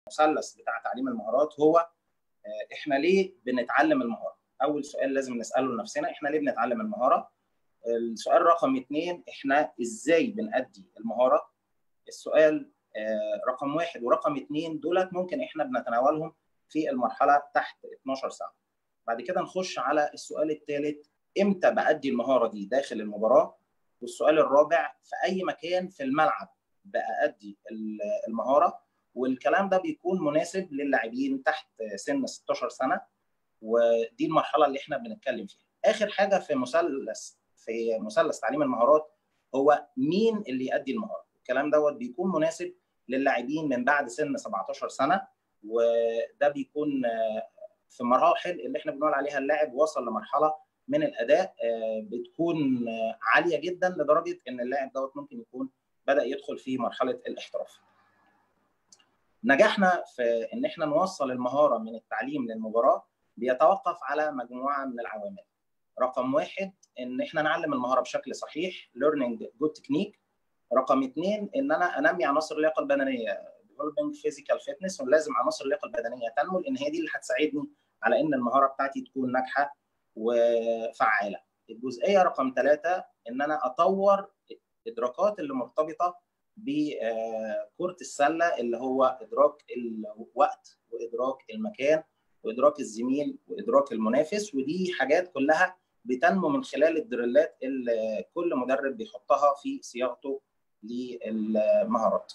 المثلث بتاع تعليم المهارات هو احنا ليه بنتعلم المهاره؟ اول سؤال لازم نساله لنفسنا احنا ليه بنتعلم المهاره؟ السؤال رقم اثنين احنا ازاي بنأدي المهاره؟ السؤال رقم واحد ورقم اثنين دولت ممكن احنا بنتناولهم في المرحله تحت 12 سنه. بعد كده نخش على السؤال الثالث امتى بأدي المهاره دي داخل المباراه؟ والسؤال الرابع في اي مكان في الملعب بأدي المهاره والكلام ده بيكون مناسب للاعبين تحت سن 16 سنه ودي المرحله اللي احنا بنتكلم فيها. اخر حاجه في مثلث في مثلث تعليم المهارات هو مين اللي يؤدي المهاره؟ الكلام دوت بيكون مناسب للاعبين من بعد سن 17 سنه وده بيكون في مراحل اللي احنا بنقول عليها اللاعب وصل لمرحله من الاداء بتكون عاليه جدا لدرجه ان اللاعب دوت ممكن يكون بدا يدخل في مرحله الاحتراف. نجاحنا في ان احنا نوصل المهاره من التعليم للمباراه بيتوقف على مجموعه من العوامل. رقم واحد ان احنا نعلم المهاره بشكل صحيح learning good technique. رقم اثنين ان انا انمي عناصر اللياقه البدنيه developing physical fitness ولازم عناصر اللياقه البدنيه تنمو لان هي دي اللي هتساعدني على ان المهاره بتاعتي تكون ناجحه وفعاله. الجزئيه رقم ثلاثه ان انا اطور الادراكات اللي مرتبطه بكره السله اللي هو ادراك الوقت وادراك المكان وادراك الزميل وادراك المنافس ودي حاجات كلها بتنمو من خلال الدريلات اللي كل مدرب بيحطها في صياغته للمهارات.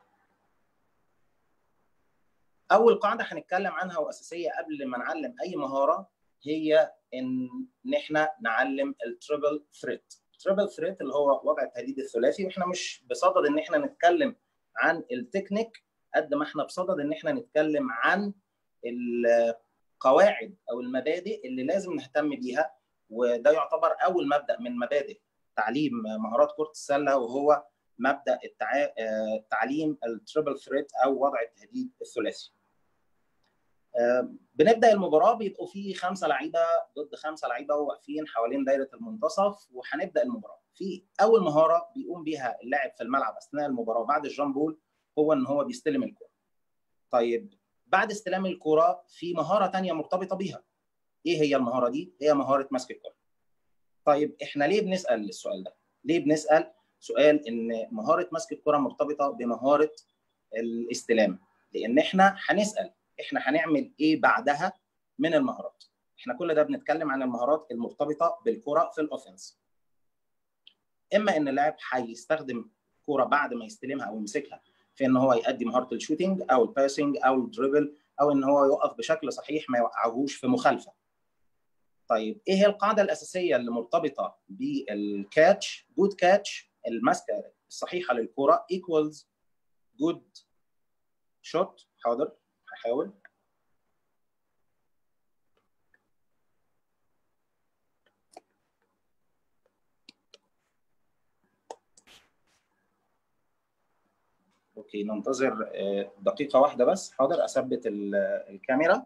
اول قاعده هنتكلم عنها واساسيه قبل ما نعلم اي مهاره هي ان احنا نعلم التريبل ثريت التريبل ثريت اللي هو وضع التهديد الثلاثي واحنا مش بصدد ان احنا نتكلم عن التكنيك قد ما احنا بصدد ان احنا نتكلم عن القواعد او المبادئ اللي لازم نهتم بيها وده يعتبر اول مبدا من مبادئ تعليم مهارات كره السله وهو مبدا التع... تعليم التريبل ثريت او وضع التهديد الثلاثي. بنبدا المباراه بيبقوا فيه خمسه لعيبه ضد خمسه لعيبه واقفين حوالين دايره المنتصف وهنبدا المباراه. في اول مهاره بيقوم بيها اللاعب في الملعب اثناء المباراه بعد الجامبول هو ان هو بيستلم الكره. طيب بعد استلام الكره في مهاره ثانيه مرتبطه بيها. ايه هي المهاره دي؟ هي مهاره مسك الكره. طيب احنا ليه بنسال السؤال ده؟ ليه بنسال سؤال ان مهاره مسك الكره مرتبطه بمهاره الاستلام؟ لان احنا هنسال احنا هنعمل ايه بعدها من المهارات احنا كل ده بنتكلم عن المهارات المرتبطه بالكره في الاوفنس اما ان اللاعب هيستخدم كوره بعد ما يستلمها او يمسكها في ان هو يؤدي مهاره الشوتينج او الباسنج او الدريبل او ان هو يقف بشكل صحيح ما يوقعهوش في مخالفه طيب ايه هي القاعده الاساسيه اللي مرتبطه بالكاتش جود كاتش المسكه الصحيحه للكره equals good shot حاضر هحاول اوكي ننتظر دقيقة واحدة بس حاضر اثبت الكاميرا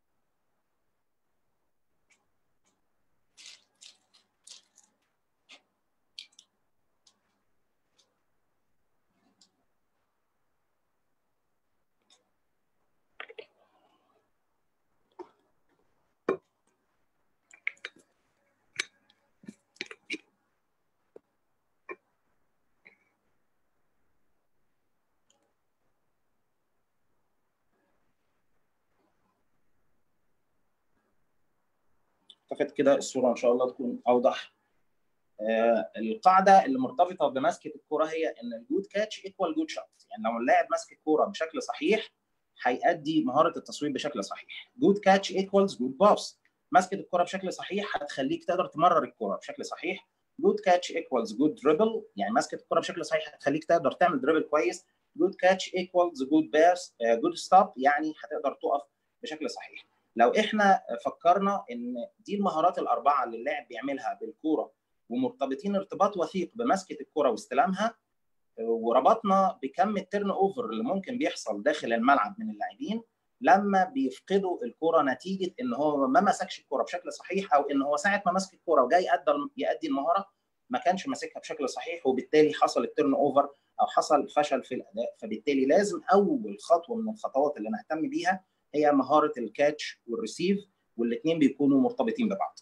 اعتقد كده الصوره ان شاء الله تكون اوضح آه القاعده اللي مرتبطه بمسكه الكره هي ان الجود كاتش ايكوال جود شوت يعني لو اللاعب ماسك الكره بشكل صحيح هيأدي مهاره التصويب بشكل صحيح جود كاتش ايكوالز جود باس مسكه الكره بشكل صحيح هتخليك تقدر تمرر الكره بشكل صحيح جود كاتش ايكوالز جود دريبل يعني مسكه الكره بشكل صحيح هتخليك تقدر تعمل دريبل كويس جود كاتش ايكوالز جود باس جود ستوب يعني هتقدر تقف بشكل صحيح لو احنا فكرنا ان دي المهارات الاربعه اللي اللاعب بيعملها بالكوره ومرتبطين ارتباط وثيق بمسكه الكوره واستلامها وربطنا بكم التيرن اوفر اللي ممكن بيحصل داخل الملعب من اللاعبين لما بيفقدوا الكوره نتيجه ان هو ما مسكش الكوره بشكل صحيح او ان هو ساعه ما مسك الكوره وجاي يقدر يأدي المهاره ما كانش ماسكها بشكل صحيح وبالتالي حصل التيرن اوفر او حصل فشل في الاداء فبالتالي لازم اول خطوه من الخطوات اللي نهتم بيها هي مهاره الكاتش والريسيف والاثنين بيكونوا مرتبطين ببعض.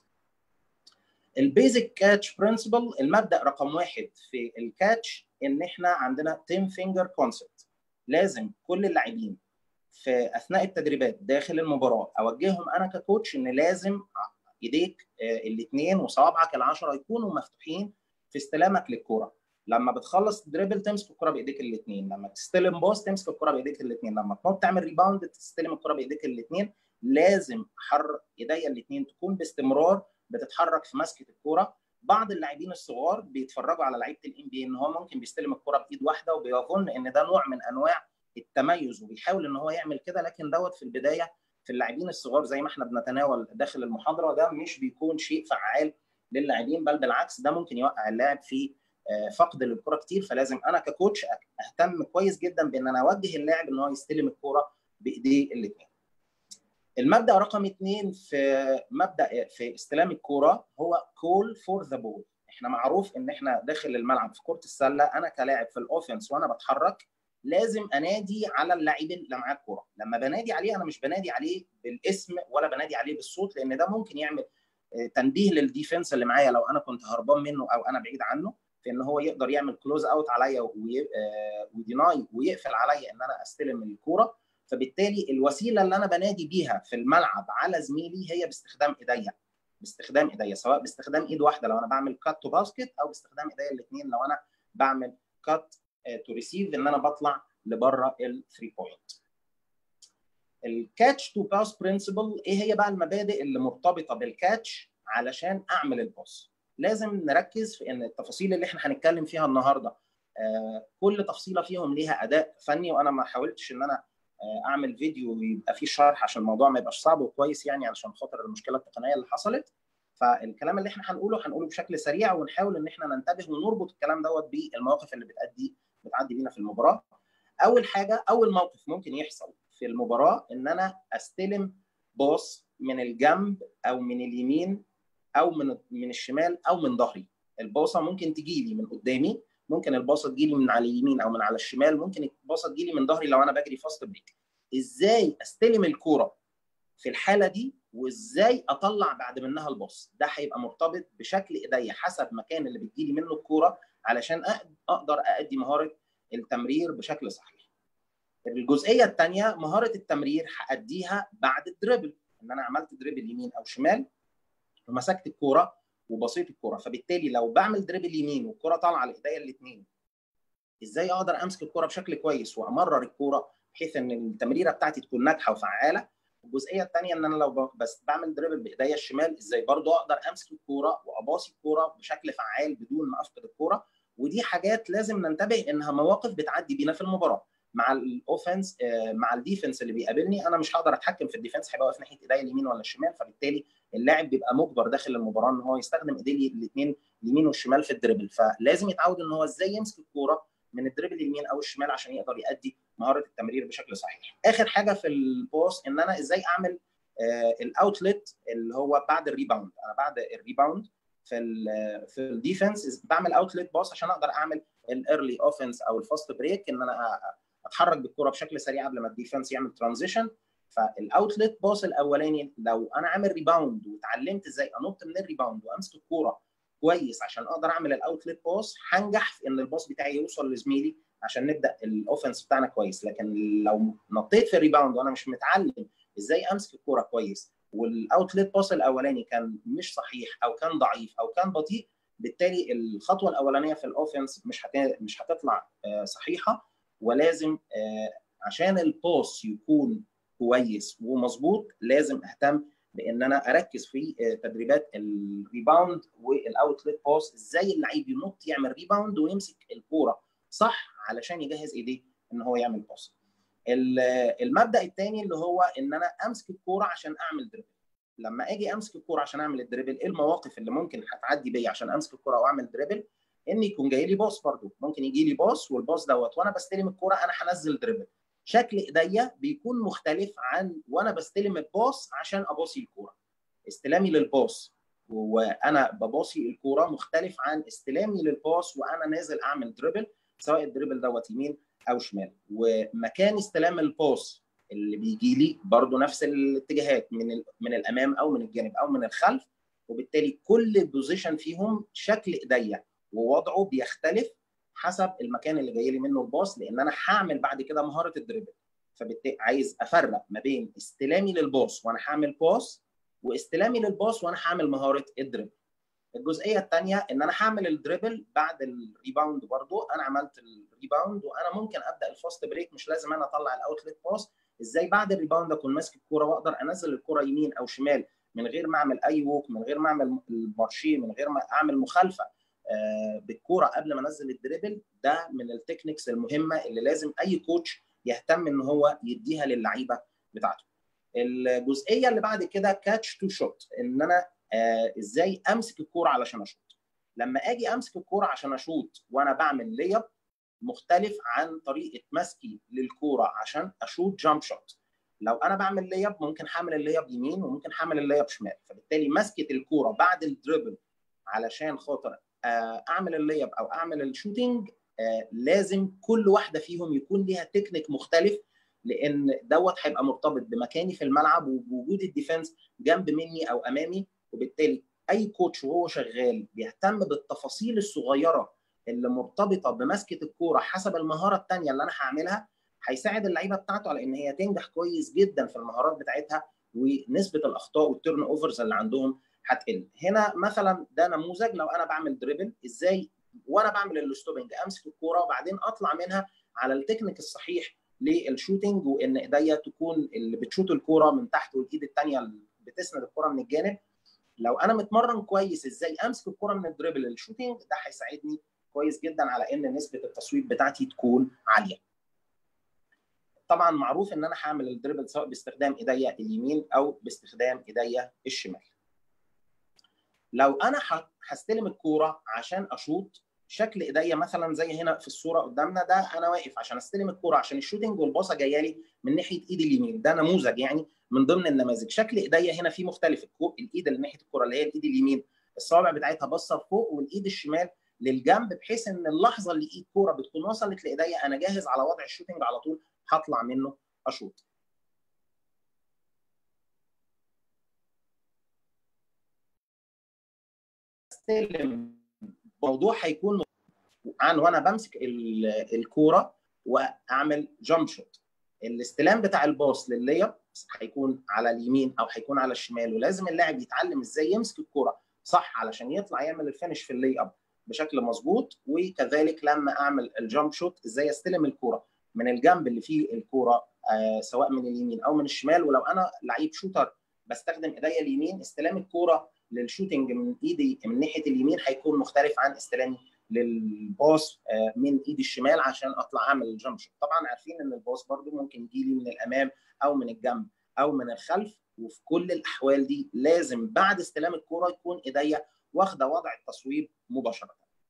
البيزك كاتش برنسبل المبدا رقم واحد في الكاتش ان احنا عندنا 10 فينجر كونسبت لازم كل اللاعبين في اثناء التدريبات داخل المباراه اوجههم انا ككوتش ان لازم ايديك الاثنين وصوابعك العشره يكونوا مفتوحين في استلامك للكره لما بتخلص دريبل تمسك الكره بايديك الاثنين لما تستلم باص تمسك الكره بايديك الاثنين لما تنط تعمل ريباوند تستلم الكره بايديك الاثنين لازم حر ايديا الاثنين تكون باستمرار بتتحرك في مسكه الكوره بعض اللاعبين الصغار بيتفرجوا على لعيبه الام بي ان هو ممكن بيستلم الكره بايد واحده وبيظن ان ده نوع من انواع التميز وبيحاول ان هو يعمل كده لكن دوت في البدايه في اللاعبين الصغار زي ما احنا بنتناول داخل المحاضره ده مش بيكون شيء فعال للاعبين بل بالعكس ده ممكن يوقع اللاعب في فقد للكره كتير فلازم انا ككوتش اهتم كويس جدا بان انا اوجه اللاعب ان هو يستلم الكوره بايديه الاثنين. المبدا رقم اثنين في مبدا في استلام الكوره هو كول فور ذا بول احنا معروف ان احنا داخل الملعب في كره السله انا كلاعب في الاوفنس وانا بتحرك لازم انادي على اللاعب اللي معاه الكوره لما بنادي عليه انا مش بنادي عليه بالاسم ولا بنادي عليه بالصوت لان ده ممكن يعمل تنبيه للديفنس اللي معايا لو انا كنت هربان منه او انا بعيد عنه في ان هو يقدر يعمل كلوز اوت عليا وديناي ويقفل عليا ان انا استلم الكوره فبالتالي الوسيله اللي انا بنادي بيها في الملعب على زميلي هي باستخدام ايديا باستخدام ايديا سواء باستخدام ايد واحده لو انا بعمل كات تو باسكت او باستخدام ايديا الاثنين لو انا بعمل كات تو ريسيف ان انا بطلع لبره ال 3 بوينت الكاتش تو باس برنسبل ايه هي بقى المبادئ اللي مرتبطه بالكاتش علشان اعمل الباس لازم نركز في ان التفاصيل اللي احنا هنتكلم فيها النهارده آه كل تفصيله فيهم ليها اداء فني وانا ما حاولتش ان انا آه اعمل فيديو يبقى فيه شرح عشان الموضوع ما يبقاش صعب وكويس يعني علشان خاطر المشكله التقنيه اللي حصلت فالكلام اللي احنا هنقوله هنقوله بشكل سريع ونحاول ان احنا ننتبه ونربط الكلام دوت بالمواقف اللي بتأدي بتعدي بينا في المباراه اول حاجه اول موقف ممكن يحصل في المباراه ان انا استلم باص من الجنب او من اليمين او من من الشمال او من ظهري الباصه ممكن تجي لي من قدامي ممكن الباصه تجي لي من على اليمين او من على الشمال ممكن الباصه تجي لي من ظهري لو انا بجري فاست بريك ازاي استلم الكوره في الحاله دي وازاي اطلع بعد منها الباص ده هيبقى مرتبط بشكل ايديا حسب مكان اللي بتجي لي منه الكوره علشان اقدر اادي مهاره التمرير بشكل صحيح الجزئيه الثانيه مهاره التمرير هاديها بعد الدريبل ان انا عملت دريبل يمين او شمال ومسكت الكوره وبصيت الكوره فبالتالي لو بعمل دريبل يمين والكوره طالعه لايديا الاثنين ازاي اقدر امسك الكوره بشكل كويس وامرر الكوره بحيث ان التمريره بتاعتي تكون ناجحه وفعاله الجزئيه الثانيه ان انا لو بس بعمل دريبل بايديا الشمال ازاي برضو اقدر امسك الكوره واباصي الكوره بشكل فعال بدون ما افقد الكوره ودي حاجات لازم ننتبه انها مواقف بتعدي بينا في المباراه مع الاوفنس مع الديفنس اللي بيقابلني انا مش هقدر اتحكم في الديفنس هيبقى واقف ناحيه ايديا اليمين ولا الشمال فبالتالي اللاعب بيبقى مجبر داخل المباراه ان هو يستخدم ايديه الاثنين اليمين والشمال في الدريبل فلازم يتعود ان هو ازاي يمسك الكوره من الدريبل اليمين او الشمال عشان يقدر يؤدي مهاره التمرير بشكل صحيح. اخر حاجه في البوست ان انا ازاي اعمل آه الاوتلت اللي هو بعد الريباوند انا بعد الريباوند في ال في الديفنس بعمل اوتلت باص عشان اقدر اعمل الايرلي اوفنس او الفاست بريك ان انا اتحرك بالكره بشكل سريع قبل ما الديفنس يعمل ترانزيشن فالاوتلت باص الاولاني لو انا عامل ريباوند واتعلمت ازاي انط من الريباوند وامسك الكوره كويس عشان اقدر اعمل الاوتلت باص هنجح في ان الباص بتاعي يوصل لزميلي عشان نبدا الاوفنس بتاعنا كويس لكن لو نطيت في الريباوند وانا مش متعلم ازاي امسك الكوره كويس والاوتلت باص الاولاني كان مش صحيح او كان ضعيف او كان بطيء بالتالي الخطوه الاولانيه في الاوفنس مش هت... مش هتطلع صحيحه ولازم عشان الباص يكون كويس ومظبوط لازم اهتم بان انا اركز في تدريبات الريباوند والاوتلت باس ازاي اللعيب ينط يعمل ريباوند ويمسك الكوره صح علشان يجهز ايديه ان هو يعمل باس المبدا الثاني اللي هو ان انا امسك الكوره عشان اعمل دريبل لما اجي امسك الكوره عشان اعمل الدريبل ايه المواقف اللي ممكن هتعدي بيا عشان امسك الكوره واعمل دريبل ان يكون جاي لي باص برضو ممكن يجي لي باص والباص دوت وانا بستلم الكوره انا هنزل دريبل شكل ايديا بيكون مختلف عن وانا بستلم الباص عشان اباصي الكوره استلامي للباص وانا بباصي الكوره مختلف عن استلامي للباص وانا نازل اعمل دريبل سواء الدريبل دوت يمين او شمال ومكان استلام الباص اللي بيجي لي برضه نفس الاتجاهات من من الامام او من الجانب او من الخلف وبالتالي كل بوزيشن فيهم شكل ايديا ووضعه بيختلف حسب المكان اللي جاي لي منه الباص لان انا هعمل بعد كده مهاره الدريبل فبالتالي عايز افرق ما بين استلامي للباص وانا هعمل باص واستلامي للباص وانا هعمل مهاره الدريبل الجزئيه الثانيه ان انا هعمل الدريبل بعد الريباوند برضو انا عملت الريباوند وانا ممكن ابدا الفاست بريك مش لازم انا اطلع الاوتلت باس ازاي بعد الريباوند اكون ماسك الكوره واقدر انزل الكوره يمين او شمال من غير ما اعمل اي ووك من غير ما اعمل المارشي من غير ما اعمل مخالفه بالكوره قبل ما انزل الدريبل ده من التكنيكس المهمه اللي لازم اي كوتش يهتم ان هو يديها للعيبه بتاعته الجزئيه اللي بعد كده كاتش تو شوت ان انا آه ازاي امسك الكوره علشان اشوط لما اجي امسك الكوره عشان اشوط وانا بعمل ليب مختلف عن طريقه مسكي للكوره عشان اشوط جامب شوت لو انا بعمل ليب ممكن هعمل الليب يمين وممكن هعمل الليب شمال فبالتالي مسكه الكوره بعد الدريبل علشان خاطر آه اعمل الليب او اعمل الشوتينج آه لازم كل واحده فيهم يكون ليها تكنيك مختلف لان دوت هيبقى مرتبط بمكاني في الملعب وبوجود الديفنس جنب مني او امامي وبالتالي اي كوتش وهو شغال بيهتم بالتفاصيل الصغيره اللي مرتبطه بمسكه الكوره حسب المهاره الثانيه اللي انا هعملها هيساعد اللعيبه بتاعته على ان هي تنجح كويس جدا في المهارات بتاعتها ونسبه الاخطاء والتيرن اوفرز اللي عندهم هتقل هنا مثلا ده نموذج لو انا بعمل دريبل ازاي وانا بعمل الستوبنج امسك الكوره وبعدين اطلع منها على التكنيك الصحيح للشوتنج وان ايديا تكون اللي بتشوت الكوره من تحت والايد الثانيه اللي بتسند الكوره من الجانب لو انا متمرن كويس ازاي امسك الكوره من الدريبل للشوتنج ده هيساعدني كويس جدا على ان نسبه التصويب بتاعتي تكون عاليه طبعا معروف ان انا هعمل الدريبل سواء باستخدام ايديا اليمين او باستخدام ايديا الشمال لو انا هستلم الكوره عشان اشوط شكل ايديا مثلا زي هنا في الصوره قدامنا ده انا واقف عشان استلم الكوره عشان الشوتنج والباصه جايه لي من ناحيه ايدي اليمين ده نموذج يعني من ضمن النماذج شكل ايديا هنا فيه مختلف الايد اللي ناحيه الكوره اللي هي الايد اليمين الصوابع بتاعتها باصه لفوق والايد الشمال للجنب بحيث ان اللحظه اللي ايد كوره بتكون وصلت لايديا انا جاهز على وضع الشوتنج على طول هطلع منه اشوط استلم الموضوع هيكون عن وانا بمسك الكوره واعمل جامب شوت الاستلام بتاع الباص للليب هيكون على اليمين او هيكون على الشمال ولازم اللاعب يتعلم ازاي يمسك الكوره صح علشان يطلع يعمل الفينش في اللي اب بشكل مظبوط وكذلك لما اعمل الجامب شوت ازاي استلم الكوره من الجنب اللي فيه الكوره آه سواء من اليمين او من الشمال ولو انا لعيب شوتر بستخدم ايديا اليمين استلام الكوره للشوتنج من ايدي من ناحيه اليمين هيكون مختلف عن استلامي للباص من ايدي الشمال عشان اطلع اعمل الجامب شوت طبعا عارفين ان الباص برده ممكن يجي لي من الامام او من الجنب او من الخلف وفي كل الاحوال دي لازم بعد استلام الكوره يكون ايديا واخده وضع التصويب مباشره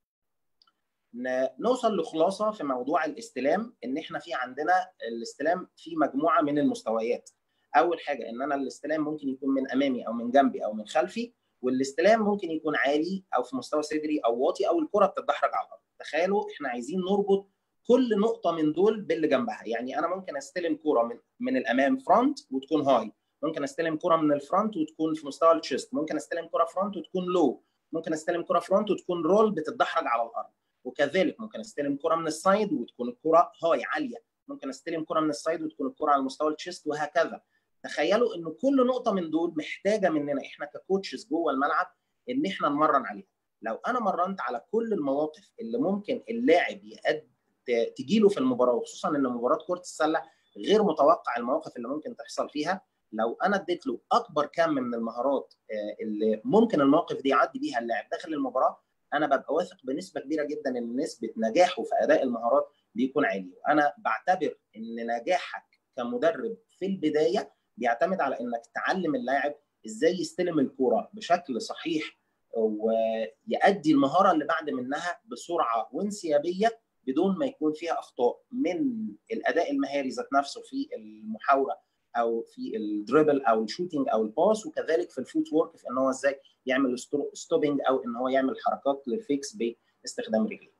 نوصل لخلاصه في موضوع الاستلام ان احنا في عندنا الاستلام في مجموعه من المستويات اول حاجه ان انا الاستلام ممكن يكون من امامي او من جنبي او من خلفي والاستلام ممكن يكون عالي او في مستوى صدري او واطي او الكره بتتدحرج على الارض تخيلوا احنا عايزين نربط كل نقطه من دول باللي جنبها يعني انا ممكن استلم كوره من من الامام فرونت وتكون هاي ممكن استلم كوره من الفرونت وتكون في مستوى التشيست ممكن استلم كوره فرونت وتكون لو ممكن استلم كوره فرونت وتكون رول بتتدحرج على الارض وكذلك ممكن استلم كوره من السايد وتكون الكوره هاي عاليه ممكن استلم كوره من السايد وتكون الكوره على مستوى التشيست وهكذا تخيلوا ان كل نقطه من دول محتاجه مننا احنا ككوتشز جوه الملعب ان احنا نمرن عليها لو انا مرنت على كل المواقف اللي ممكن اللاعب يقد تجي له في المباراه وخصوصا ان مباراه كره السله غير متوقع المواقف اللي ممكن تحصل فيها لو انا اديت له اكبر كم من المهارات اللي ممكن المواقف دي يعدي بيها اللاعب داخل المباراه انا ببقى واثق بنسبه كبيره جدا ان نسبه نجاحه في اداء المهارات بيكون عالي وانا بعتبر ان نجاحك كمدرب في البدايه بيعتمد على انك تعلم اللاعب ازاي يستلم الكوره بشكل صحيح ويؤدي المهاره اللي بعد منها بسرعه وانسيابيه بدون ما يكون فيها اخطاء من الاداء المهاري ذات نفسه في المحاوره او في الدريبل او الشوتنج او الباس وكذلك في الفوت وورك في ان هو ازاي يعمل ستوبنج او ان هو يعمل حركات للفيكس باستخدام رجليه.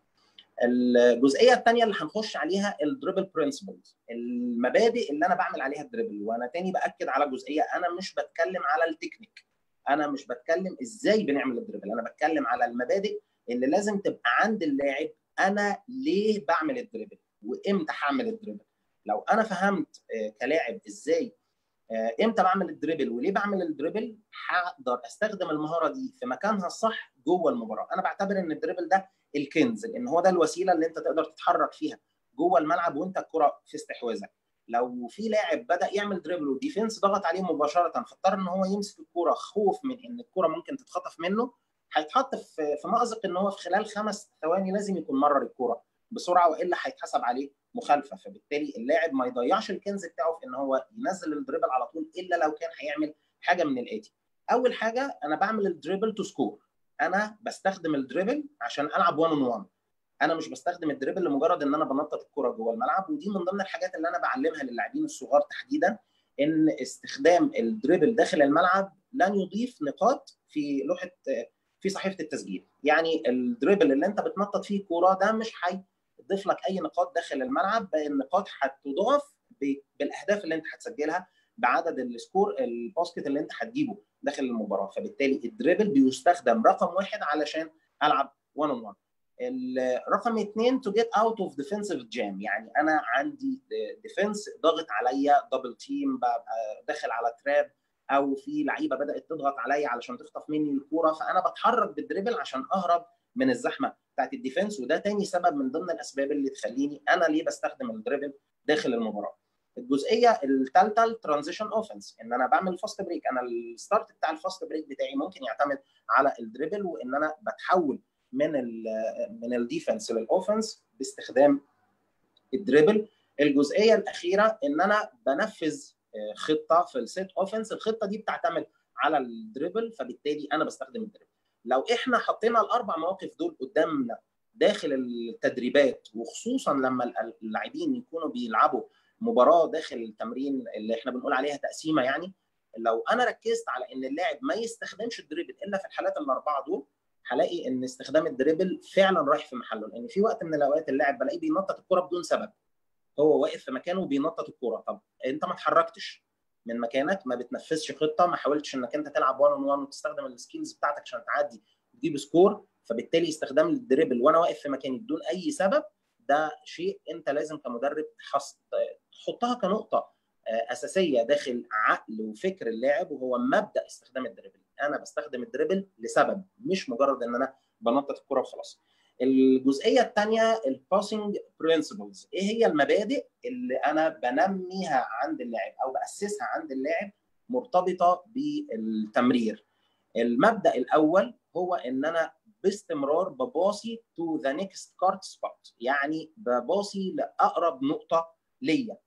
الجزئيه الثانيه اللي هنخش عليها الدريبل برنسبلز المبادئ اللي انا بعمل عليها الدريبل وانا تاني باكد على جزئيه انا مش بتكلم على التكنيك انا مش بتكلم ازاي بنعمل الدريبل انا بتكلم على المبادئ اللي لازم تبقى عند اللاعب انا ليه بعمل الدريبل وامتى هعمل الدريبل لو انا فهمت كلاعب ازاي امتى بعمل الدريبل وليه بعمل الدريبل هقدر استخدم المهاره دي في مكانها الصح جوه المباراه انا بعتبر ان الدريبل ده الكنز لان هو ده الوسيله اللي انت تقدر تتحرك فيها جوه الملعب وانت الكره في استحواذك لو في لاعب بدا يعمل دريبل والديفنس ضغط عليه مباشره فاضطر ان هو يمسك الكره خوف من ان الكره ممكن تتخطف منه هيتحط في في مأزق ان هو في خلال خمس ثواني لازم يكون مرر الكره بسرعه والا هيتحسب عليه مخالفه فبالتالي اللاعب ما يضيعش الكنز بتاعه في ان هو ينزل الدريبل على طول الا لو كان هيعمل حاجه من الاتي اول حاجه انا بعمل الدريبل تو سكور انا بستخدم الدريبل عشان العب 1 اون 1 انا مش بستخدم الدريبل لمجرد ان انا بنطط الكره جوه الملعب ودي من ضمن الحاجات اللي انا بعلمها للاعبين الصغار تحديدا ان استخدام الدريبل داخل الملعب لن يضيف نقاط في لوحه في صحيفه التسجيل يعني الدريبل اللي انت بتنطط فيه الكوره ده مش هيضيف لك اي نقاط داخل الملعب النقاط هتضاف بالاهداف اللي انت هتسجلها بعدد السكور الباسكت اللي انت هتجيبه داخل المباراه فبالتالي الدريبل بيستخدم رقم واحد علشان العب 1 اون 1 الرقم اثنين تو جيت اوت اوف ديفنسيف جام يعني انا عندي ديفنس ضاغط عليا دبل تيم ببقى داخل على تراب او في لعيبه بدات تضغط عليا علشان تخطف مني الكوره فانا بتحرك بالدريبل عشان اهرب من الزحمه بتاعت الديفنس وده تاني سبب من ضمن الاسباب اللي تخليني انا ليه بستخدم الدريبل داخل المباراه الجزئيه الثالثه الترانزيشن اوفنس ان انا بعمل فاست بريك انا الستارت بتاع الفاست بريك بتاعي ممكن يعتمد على الدريبل وان انا بتحول من ال من الديفنس للاوفنس باستخدام الدريبل الجزئيه الاخيره ان انا بنفذ خطه في السيت اوفنس الخطه دي بتعتمد على الدريبل فبالتالي انا بستخدم الدريبل لو احنا حطينا الاربع مواقف دول قدامنا داخل التدريبات وخصوصا لما اللاعبين يكونوا بيلعبوا مباراه داخل التمرين اللي احنا بنقول عليها تقسيمه يعني لو انا ركزت على ان اللاعب ما يستخدمش الدريبل الا في الحالات الاربعه دول هلاقي ان استخدام الدريبل فعلا رايح في محله لان في وقت من الاوقات اللاعب بلاقيه بينطط الكره بدون سبب هو واقف في مكانه وبينطط الكوره طب انت ما اتحركتش من مكانك ما بتنفذش خطه ما حاولتش انك انت تلعب 1 اون 1 وتستخدم السكيلز بتاعتك عشان تعدي وتجيب سكور فبالتالي استخدام الدريبل وانا واقف في مكاني بدون اي سبب ده شيء انت لازم كمدرب تحطها كنقطه اساسيه داخل عقل وفكر اللاعب وهو مبدا استخدام الدريبل انا بستخدم الدريبل لسبب مش مجرد ان انا بنطط الكره وخلاص الجزئيه الثانيه الباسنج برنسبلز ايه هي المبادئ اللي انا بنميها عند اللاعب او باسسها عند اللاعب مرتبطه بالتمرير المبدا الاول هو ان انا باستمرار بباصي تو ذا نيكست كارت سبوت يعني بباصي لاقرب نقطه ليا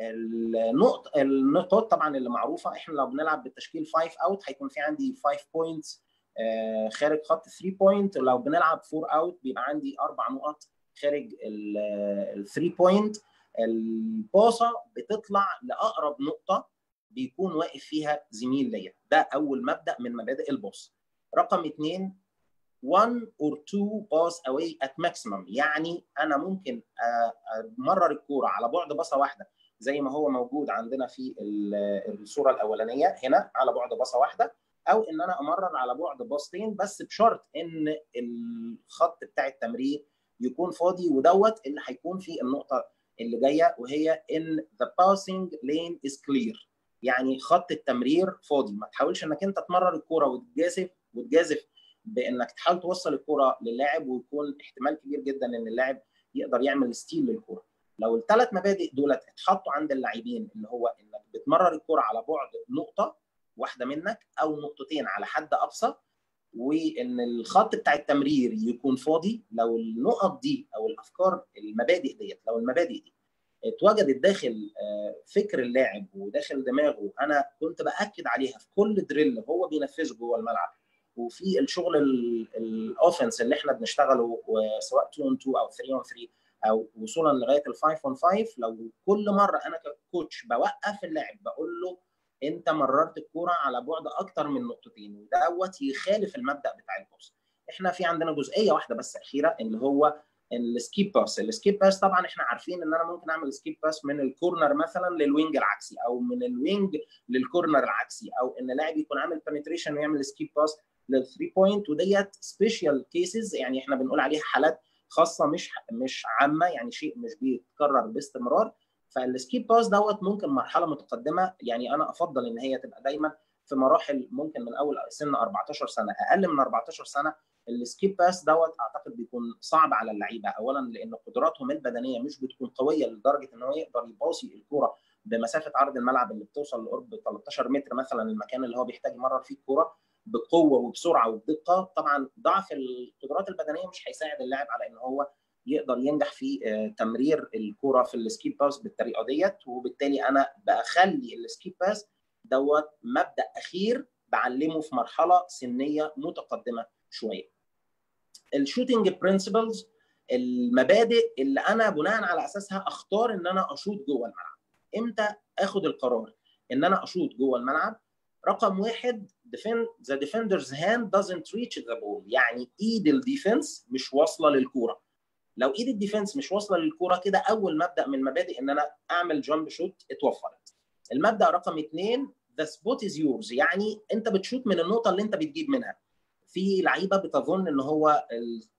النقط النقاط طبعا اللي معروفه احنا لو بنلعب بالتشكيل 5 اوت هيكون في عندي 5 بوينتس خارج خط 3 بوينت ولو بنلعب 4 اوت بيبقى عندي اربع نقط خارج ال 3 بوينت الباصه بتطلع لاقرب نقطه بيكون واقف فيها زميل ليا ده اول مبدا من مبادئ الباص رقم اثنين 1 or 2 pass away at maximum يعني انا ممكن امرر الكوره على بعد باصه واحده زي ما هو موجود عندنا في الصوره الاولانيه هنا على بعد باصه واحده او ان انا امرر على بعد باصتين بس بشرط ان الخط بتاع التمرير يكون فاضي ودوت اللي هيكون في النقطه اللي جايه وهي ان the passing lane is clear يعني خط التمرير فاضي ما تحاولش انك انت تمرر الكوره وتجازف وتجازف بانك تحاول توصل الكوره للاعب ويكون احتمال كبير جدا ان اللاعب يقدر يعمل ستيل للكوره لو الثلاث مبادئ دولت اتحطوا عند اللاعبين اللي هو انك بتمرر الكوره على بعد نقطه واحده منك او نقطتين على حد اقصى وان الخط بتاع التمرير يكون فاضي لو النقط دي او الافكار المبادئ ديت لو المبادئ دي اتوجدت داخل فكر اللاعب وداخل دماغه انا كنت باكد عليها في كل دريل هو بينفذه جوه الملعب وفي الشغل الاوفنس اللي احنا بنشتغله سواء 2 اون 2 او 3 اون 3 او وصولا لغايه ال 5 اون 5 لو كل مره انا ككوتش بوقف اللاعب بقول له انت مررت الكوره على بعد اكتر من نقطتين ودوت يخالف المبدا بتاع البوست احنا في عندنا جزئيه واحده بس اخيره اللي هو السكيب باس السكيب باس طبعا احنا عارفين ان انا ممكن اعمل سكيب باس من الكورنر مثلا للوينج العكسي او من الوينج للكورنر العكسي او ان لاعب يكون عامل بنتريشن ويعمل سكيب باس للثري بوينت وديت سبيشال كيسز يعني احنا بنقول عليها حالات خاصه مش مش عامه يعني شيء مش بيتكرر باستمرار فالسكيب باس دوت ممكن مرحله متقدمه يعني انا افضل ان هي تبقى دايما في مراحل ممكن من اول سن 14 سنه اقل من 14 سنه السكيب باس دوت اعتقد بيكون صعب على اللعيبه اولا لان قدراتهم البدنيه مش بتكون قويه لدرجه ان هو يقدر يباصي الكوره بمسافه عرض الملعب اللي بتوصل لقرب 13 متر مثلا المكان اللي هو بيحتاج يمرر فيه الكوره بقوه وبسرعه وبدقه طبعا ضعف القدرات البدنيه مش هيساعد اللاعب على ان هو يقدر ينجح في تمرير الكوره في السكيب باس بالطريقه ديت وبالتالي انا بخلي السكيب باس دوت مبدا اخير بعلمه في مرحله سنيه متقدمه شويه. الشوتنج برنسبلز المبادئ اللي انا بناء على اساسها اختار ان انا اشوط جوه الملعب. امتى اخد القرار ان انا اشوط جوه الملعب؟ رقم واحد defend, the defender's hand doesn't reach the ball يعني ايد الديفنس مش واصله للكوره لو ايد الديفنس مش واصله للكوره كده اول مبدا من مبادئ ان انا اعمل جامب شوت اتوفرت المبدا رقم اثنين the spot is yours يعني انت بتشوت من النقطه اللي انت بتجيب منها في لعيبه بتظن ان هو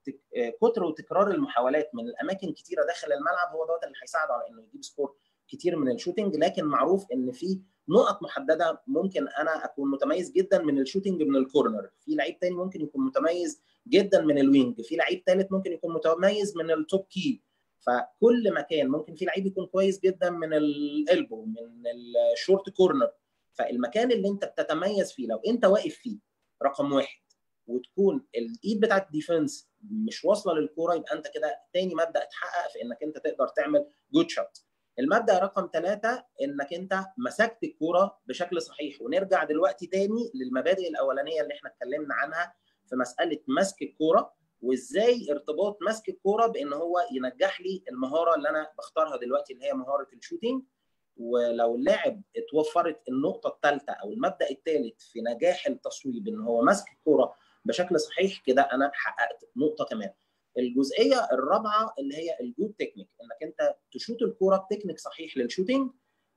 كتر وتكرار المحاولات من الاماكن كتيره داخل الملعب هو دوت اللي هيساعده على انه يجيب سكور كتير من الشوتنج لكن معروف ان في نقط محدده ممكن انا اكون متميز جدا من الشوتنج من الكورنر في لعيب تاني ممكن يكون متميز جدا من الوينج في لعيب ثالث ممكن يكون متميز من التوب كي فكل مكان ممكن في لعيب يكون كويس جدا من الالبو من الشورت كورنر فالمكان اللي انت بتتميز فيه لو انت واقف فيه رقم واحد وتكون الايد بتاعت الديفنس مش واصله للكوره يبقى انت كده تاني مبدا اتحقق في انك انت تقدر تعمل جود شوت المبدا رقم ثلاثة انك انت مسكت الكوره بشكل صحيح ونرجع دلوقتي تاني للمبادئ الاولانيه اللي احنا اتكلمنا عنها في مساله مسك الكوره وازاي ارتباط مسك الكوره بان هو ينجح لي المهاره اللي انا بختارها دلوقتي اللي هي مهاره الشوتينج ولو اللاعب اتوفرت النقطه الثالثه او المبدا الثالث في نجاح التصويب ان هو مسك الكوره بشكل صحيح كده انا حققت نقطه كمان الجزئيه الرابعه اللي هي الجود تكنيك انك انت تشوت الكوره بتكنيك صحيح للشوتينج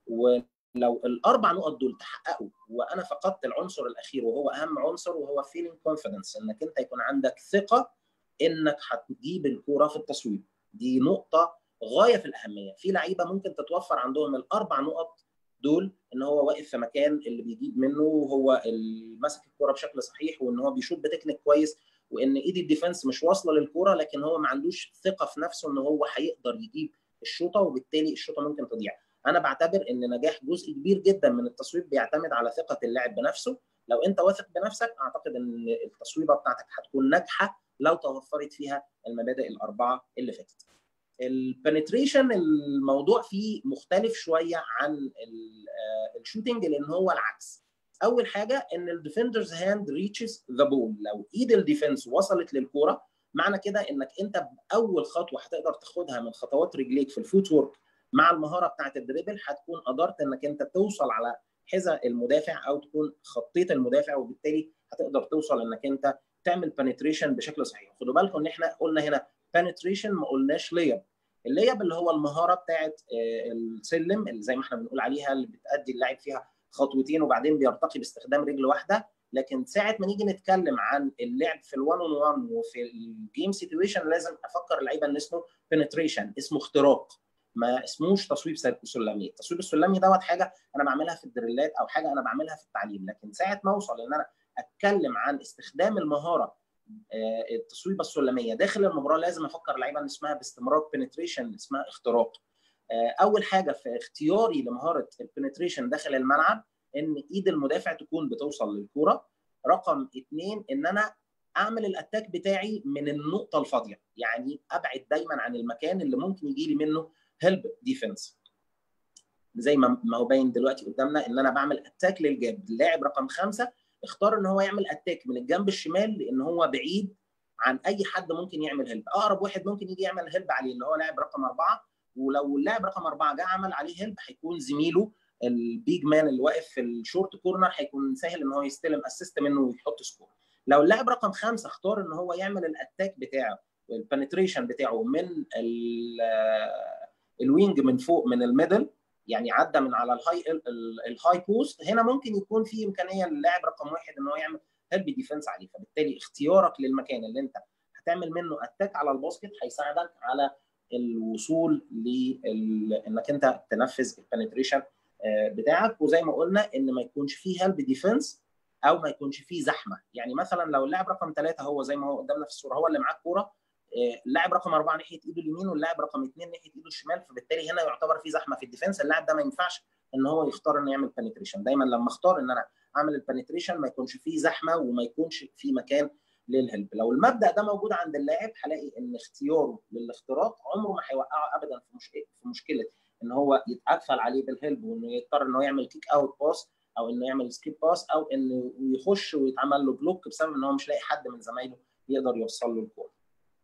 ولو الاربع نقط دول تحققوا وانا فقدت العنصر الاخير وهو اهم عنصر وهو فيلينج كونفيدنس انك انت يكون عندك ثقه انك هتجيب الكوره في التصويب دي نقطه غايه في الاهميه في لعيبه ممكن تتوفر عندهم الاربع نقط دول ان هو واقف في مكان اللي بيجيب منه وهو ماسك الكوره بشكل صحيح وان هو بيشوط بتكنيك كويس وان ايد الديفنس مش واصله للكوره لكن هو ما عندوش ثقه في نفسه ان هو هيقدر يجيب الشوطه وبالتالي الشوطه ممكن تضيع انا بعتبر ان نجاح جزء كبير جدا من التصويب بيعتمد على ثقه اللاعب بنفسه لو انت واثق بنفسك اعتقد ان التصويبه بتاعتك هتكون ناجحه لو توفرت فيها المبادئ الاربعه اللي فاتت البنتريشن الموضوع فيه مختلف شويه عن الشوتنج لان هو العكس اول حاجه ان الديفندرز هاند ريتشز ذا بول لو ايد الديفنس وصلت للكوره معنى كده انك انت باول خطوه هتقدر تاخدها من خطوات رجليك في الفوت وورك مع المهاره بتاعه الدريبل هتكون قدرت انك انت توصل على حذاء المدافع او تكون خطيت المدافع وبالتالي هتقدر توصل انك انت تعمل بنتريشن بشكل صحيح خدوا بالكم ان احنا قلنا هنا بنتريشن ما قلناش ليب الليب اللي هو المهاره بتاعه السلم اللي زي ما احنا بنقول عليها اللي بتادي اللاعب فيها خطوتين وبعدين بيرتقي باستخدام رجل واحده لكن ساعه ما نيجي نتكلم عن اللعب في الوان اون وان وفي الجيم سيتويشن لازم افكر اللعيبه ان اسمه بنتريشن اسمه اختراق ما اسموش تصويب سلمي التصويب السلمي دوت حاجه انا بعملها في الدريلات او حاجه انا بعملها في التعليم لكن ساعه ما اوصل ان انا اتكلم عن استخدام المهاره التصويبه السلميه داخل المباراه لازم افكر اللعيبه ان اسمها باستمرار بنتريشن اسمها اختراق اول حاجه في اختياري لمهاره البنتريشن داخل الملعب ان ايد المدافع تكون بتوصل للكوره رقم اثنين ان انا اعمل الاتاك بتاعي من النقطه الفاضيه يعني ابعد دايما عن المكان اللي ممكن يجي لي منه هيلب ديفنس زي ما هو باين دلوقتي قدامنا ان انا بعمل اتاك للجاب اللاعب رقم خمسه اختار ان هو يعمل اتاك من الجنب الشمال لان هو بعيد عن اي حد ممكن يعمل هيلب اقرب واحد ممكن يجي يعمل هيلب عليه اللي هو لاعب رقم اربعه ولو اللاعب رقم اربعه جه عمل عليه هيلب هيكون زميله البيج مان اللي واقف في الشورت كورنر هيكون سهل ان هو يستلم اسيست منه ويحط سكور لو اللاعب رقم خمسه اختار ان هو يعمل الاتاك بتاعه البنتريشن بتاعه من الوينج من فوق من الميدل يعني عدى من على الهاي الهاي بوست هنا ممكن يكون في امكانيه للاعب رقم واحد ان هو يعمل هيلب ديفنس عليه فبالتالي اختيارك للمكان اللي انت هتعمل منه اتاك على الباسكت هيساعدك على الوصول لانك انت تنفذ البنتريشن بتاعك وزي ما قلنا ان ما يكونش فيه هيلب ديفنس او ما يكونش فيه زحمه يعني مثلا لو اللاعب رقم ثلاثه هو زي ما هو قدامنا في الصوره هو اللي معاه الكوره اللاعب رقم اربعه ناحيه ايده اليمين واللاعب رقم اثنين ناحيه ايده الشمال فبالتالي هنا يعتبر في زحمه في الديفنس اللاعب ده ما ينفعش ان هو يختار انه يعمل بنتريشن دايما لما اختار ان انا اعمل البنتريشن ما يكونش فيه زحمه وما يكونش في مكان للهلب لو المبدا ده موجود عند اللاعب هلاقي ان اختياره للاختراق عمره ما هيوقعه ابدا في مشكله في مشكله ان هو يتقفل عليه بالهلب وانه يضطر ان هو يعمل كيك اوت باس او انه يعمل سكيب باس او انه يخش ويتعمل له بلوك بسبب ان هو مش لاقي حد من زمايله يقدر يوصل له الكوره.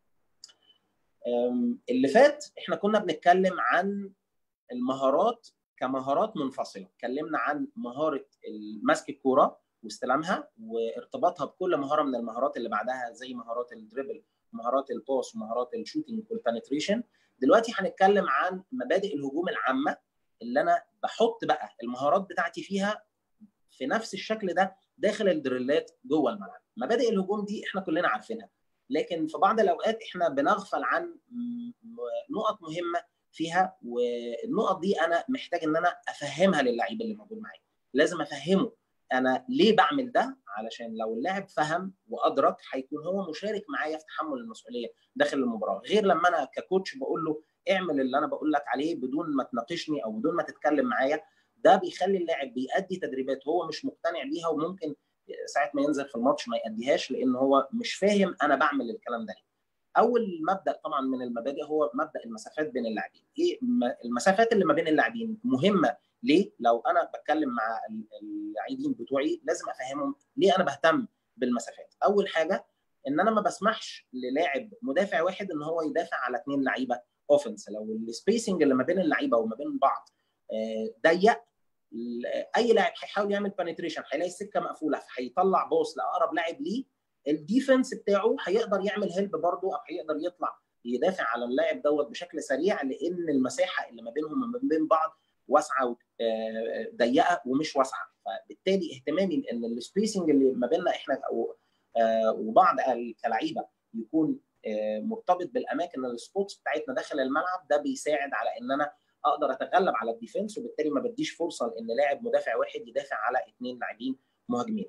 اللي فات احنا كنا بنتكلم عن المهارات كمهارات منفصله، اتكلمنا عن مهاره مسك الكوره واستلامها وارتباطها بكل مهاره من المهارات اللي بعدها زي مهارات الدريبل مهارات الباس ومهارات الشوتنج والبنتريشن دلوقتي هنتكلم عن مبادئ الهجوم العامه اللي انا بحط بقى المهارات بتاعتي فيها في نفس الشكل ده داخل الدريلات جوه الملعب مبادئ الهجوم دي احنا كلنا عارفينها لكن في بعض الاوقات احنا بنغفل عن نقط مهمه فيها والنقط دي انا محتاج ان انا افهمها للعيب اللي موجود معايا لازم افهمه انا ليه بعمل ده علشان لو اللاعب فهم وادرك هيكون هو مشارك معايا في تحمل المسؤوليه داخل المباراه غير لما انا ككوتش بقول له اعمل اللي انا بقول لك عليه بدون ما تناقشني او بدون ما تتكلم معايا ده بيخلي اللاعب بيأدي تدريبات هو مش مقتنع بيها وممكن ساعه ما ينزل في الماتش ما يأديهاش لان هو مش فاهم انا بعمل الكلام ده ليه. اول مبدا طبعا من المبادئ هو مبدا المسافات بين اللاعبين ايه المسافات اللي ما بين اللاعبين مهمه ليه لو انا بتكلم مع اللاعبين بتوعي لازم افهمهم ليه انا بهتم بالمسافات اول حاجه ان انا ما بسمحش للاعب مدافع واحد ان هو يدافع على اثنين لعيبه اوفنس لو السبيسنج اللي ما بين اللعيبه وما بين بعض ضيق اي لاعب هيحاول يعمل بنتريشن هيلاقي السكه مقفوله فهيطلع باص لاقرب لاعب ليه الديفنس بتاعه هيقدر يعمل هيلب برضه او هيقدر يطلع يدافع على اللاعب دوت بشكل سريع لان المساحه اللي ما بينهم وما بين بعض واسعه ضيقه ومش واسعه فبالتالي اهتمامي ان السبيسنج اللي ما بيننا احنا وبعض كلعيبه يكون مرتبط بالاماكن السبوتس بتاعتنا داخل الملعب ده بيساعد على ان انا اقدر اتغلب على الديفنس وبالتالي ما بديش فرصه لان لاعب مدافع واحد يدافع على اثنين لاعبين مهاجمين.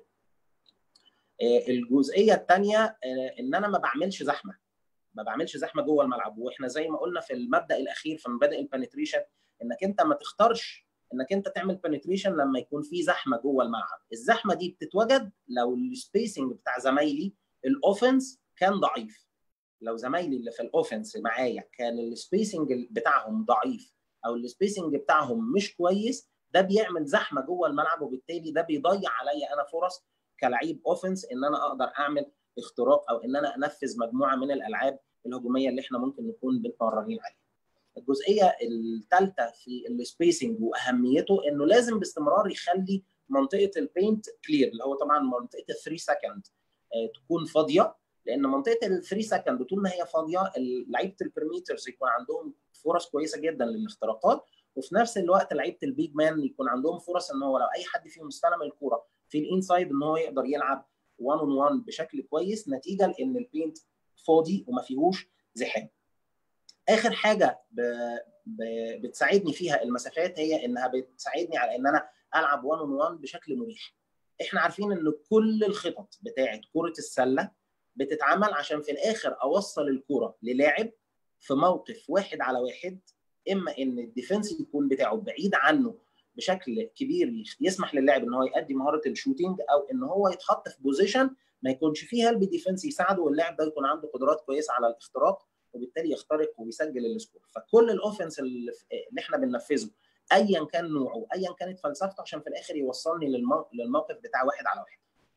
الجزئيه الثانيه ان انا ما بعملش زحمه ما بعملش زحمه جوه الملعب واحنا زي ما قلنا في المبدا الاخير في مبادئ البنتريشن انك انت ما تختارش انك انت تعمل بنتريشن لما يكون في زحمه جوه الملعب الزحمه دي بتتوجد لو السبيسنج بتاع زمايلي الاوفنس كان ضعيف لو زمايلي اللي في الاوفنس معايا كان السبيسنج بتاعهم ضعيف او السبيسنج بتاعهم مش كويس ده بيعمل زحمه جوه الملعب وبالتالي ده بيضيع عليا انا فرص كلعيب اوفنس ان انا اقدر اعمل اختراق او ان انا انفذ مجموعه من الالعاب الهجوميه اللي احنا ممكن نكون متمرنين عليها. الجزئيه الثالثه في السبيسنج واهميته انه لازم باستمرار يخلي منطقه البينت كلير اللي هو طبعا منطقه ال 3 سكند تكون فاضيه لان منطقه ال 3 سكند طول ما هي فاضيه لعيبه البريميترز يكون عندهم فرص كويسه جدا للاختراقات وفي نفس الوقت لعيبه البيج مان يكون عندهم فرص ان هو لو اي حد فيهم استلم الكوره في الانسايد ان هو يقدر يلعب 1 اون 1 بشكل كويس نتيجه لان البينت فاضي وما فيهوش زحام. اخر حاجه ب... ب... بتساعدني فيها المسافات هي انها بتساعدني على ان انا العب 1 اون 1 بشكل مريح. احنا عارفين ان كل الخطط بتاعه كره السله بتتعمل عشان في الاخر اوصل الكره للاعب في موقف واحد على واحد اما ان الديفنس يكون بتاعه بعيد عنه بشكل كبير يسمح للاعب ان هو يؤدي مهاره الشوتينج او ان هو يتحط في بوزيشن ما يكونش فيه هلب ديفنس يساعده واللاعب ده يكون عنده قدرات كويسه على الاختراق وبالتالي يخترق ويسجل السكور فكل الاوفنس اللي, اللي احنا بننفذه ايا كان نوعه ايا كانت فلسفته عشان في الاخر يوصلني للموقف بتاع واحد على واحد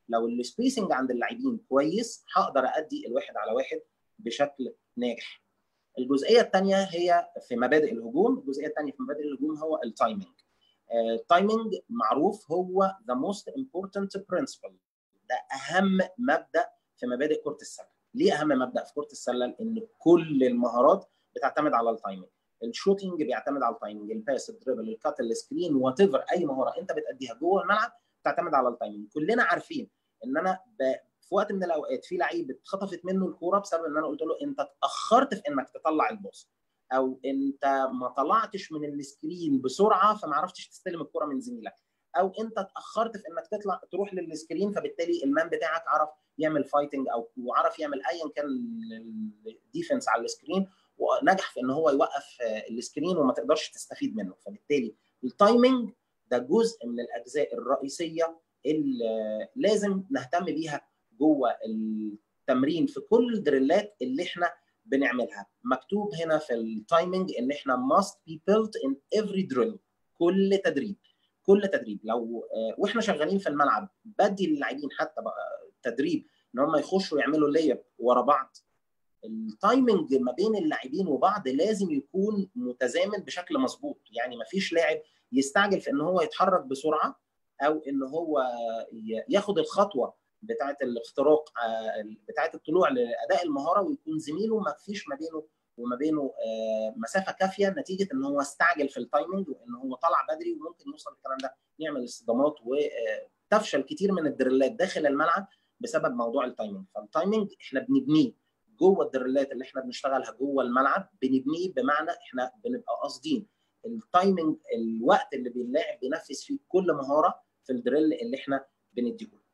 لو السبيسنج عند اللاعبين كويس هقدر ادي الواحد على واحد بشكل ناجح الجزئيه الثانيه هي في مبادئ الهجوم الجزئيه الثانيه في مبادئ الهجوم هو التايمنج التايمنج معروف هو the most important principle ده اهم مبدا في مبادئ كره السله ليه اهم مبدا في كره السله لان كل المهارات بتعتمد على التايمنج الشوتنج بيعتمد على التايمنج الباس الدريبل الكات السكرين وات اي مهاره انت بتاديها جوه الملعب بتعتمد على التايمنج كلنا عارفين ان انا ب... في وقت من الاوقات في لعيب اتخطفت منه الكوره بسبب ان انا قلت له انت اتاخرت في انك تطلع الباص او انت ما طلعتش من السكرين بسرعه فما عرفتش تستلم الكوره من زميلك او انت اتاخرت في انك تطلع تروح للسكرين فبالتالي المان بتاعك عرف يعمل فايتنج او وعرف يعمل ايا كان الديفنس على السكرين ونجح في ان هو يوقف السكرين وما تقدرش تستفيد منه فبالتالي التايمنج ده جزء من الاجزاء الرئيسيه اللي لازم نهتم بيها جوه التمرين في كل الدريلات اللي احنا بنعملها مكتوب هنا في التايمنج ان احنا must be built in every drill كل تدريب كل تدريب لو واحنا شغالين في الملعب بدي للاعبين حتى بقى تدريب ان هم يخشوا يعملوا ليب ورا بعض التايمنج ما بين اللاعبين وبعض لازم يكون متزامن بشكل مظبوط يعني ما فيش لاعب يستعجل في ان هو يتحرك بسرعه او ان هو ياخد الخطوه بتاعه الاختراق بتاعه الطلوع لاداء المهاره ويكون زميله ما فيش ما بينه وما بينه مسافه كافيه نتيجه ان هو استعجل في التايمنج وان هو طلع بدري وممكن يوصل الكلام ده يعمل اصطدامات وتفشل كتير من الدريلات داخل الملعب بسبب موضوع التايمنج فالتايمنج احنا بنبنيه جوه الدريلات اللي احنا بنشتغلها جوه الملعب بنبنيه بمعنى احنا بنبقى قاصدين التايمنج الوقت اللي اللاعب بينفذ فيه كل مهاره في الدريل اللي احنا بنديه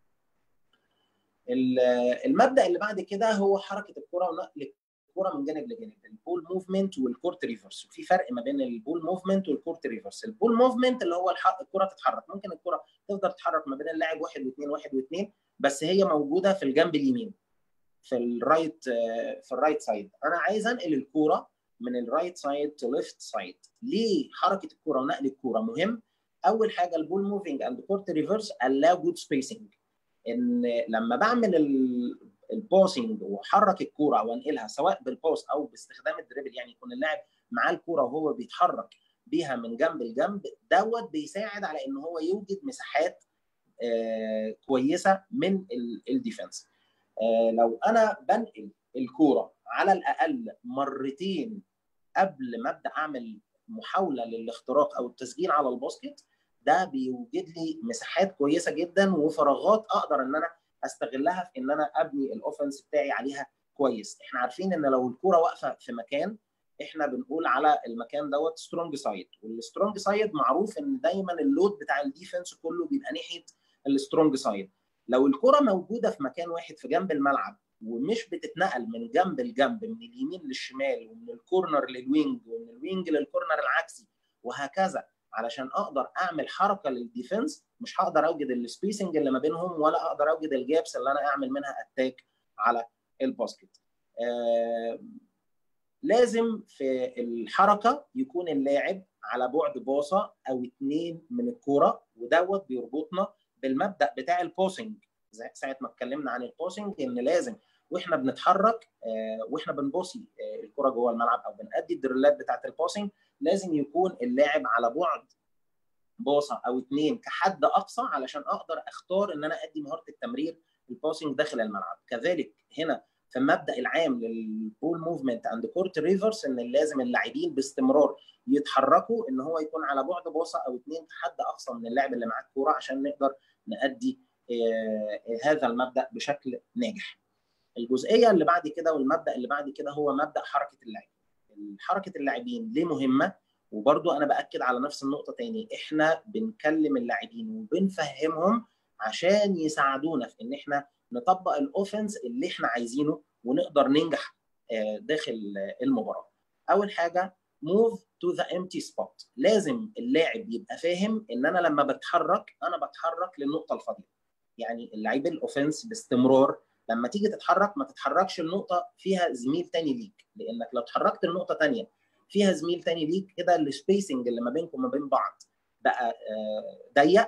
المبدا اللي بعد كده هو حركه الكره ونقل الكره من جانب لجانب البول موفمنت والكورت ريفرس وفي فرق ما بين البول موفمنت والكورت ريفرس البول موفمنت اللي هو الكره تتحرك ممكن الكره تقدر تتحرك ما بين اللاعب واحد واثنين واحد واثنين بس هي موجوده في الجنب اليمين في الرايت في الرايت سايد انا عايز انقل الكوره من الرايت سايد تو ليفت سايد ليه حركه الكوره ونقل الكوره مهم اول حاجه البول موفينج اند كورت ريفرس allow جود سبيسنج ان لما بعمل الباسنج واحرك الكوره وانقلها سواء بالباس او باستخدام الدريبل يعني يكون اللاعب معاه الكوره وهو بيتحرك بيها من جنب لجنب دوت بيساعد على ان هو يوجد مساحات آه كويسه من الديفنس آه لو انا بنقل الكوره على الاقل مرتين قبل ما ابدا اعمل محاوله للاختراق او التسجيل على الباسكت ده بيوجد لي مساحات كويسه جدا وفراغات اقدر ان انا استغلها في ان انا ابني الاوفنس بتاعي عليها كويس احنا عارفين ان لو الكوره واقفه في مكان احنا بنقول على المكان دوت سترونج سايد والسترونج سايد معروف ان دايما اللود بتاع الديفنس كله بيبقى ناحيه السترونج سايد لو الكره موجوده في مكان واحد في جنب الملعب ومش بتتنقل من جنب لجنب من اليمين للشمال ومن الكورنر للوينج ومن الوينج للكورنر العكسي وهكذا علشان اقدر اعمل حركه للديفنس مش هقدر اوجد السبيسنج اللي ما بينهم ولا اقدر اوجد الجابس اللي انا اعمل منها اتاك على الباسكت آه لازم في الحركه يكون اللاعب على بعد باصه او اتنين من الكوره ودوت بيربطنا بالمبدا بتاع البوسنج ساعه ما اتكلمنا عن البوسنج ان لازم واحنا بنتحرك آه واحنا بنبوسي آه الكره جوه الملعب او بنأدي الدريلات بتاعه البوسنج لازم يكون اللاعب على بعد باصه او اثنين كحد اقصى علشان اقدر اختار ان انا ادي مهاره التمرير الباسنج داخل الملعب كذلك هنا في المبدا العام للبول موفمنت اند كورت ريفرس ان لازم اللاعبين باستمرار يتحركوا ان هو يكون على بعد باصه او اثنين كحد اقصى من اللاعب اللي معاه الكوره عشان نقدر نادي آه هذا المبدا بشكل ناجح الجزئيه اللي بعد كده والمبدا اللي بعد كده هو مبدا حركه اللاعبين حركه اللاعبين ليه مهمه وبرضو انا باكد على نفس النقطه تاني احنا بنكلم اللاعبين وبنفهمهم عشان يساعدونا في ان احنا نطبق الاوفنس اللي احنا عايزينه ونقدر ننجح داخل المباراه اول حاجه موف تو ذا empty spot لازم اللاعب يبقى فاهم ان انا لما بتحرك انا بتحرك للنقطه الفاضيه يعني اللعيب الاوفنس باستمرار لما تيجي تتحرك ما تتحركش النقطه فيها زميل تاني ليك لانك لو اتحركت النقطه تانيه فيها زميل تاني ليك كده السبيسنج اللي ما بينكم وما بين بعض بقى ضيق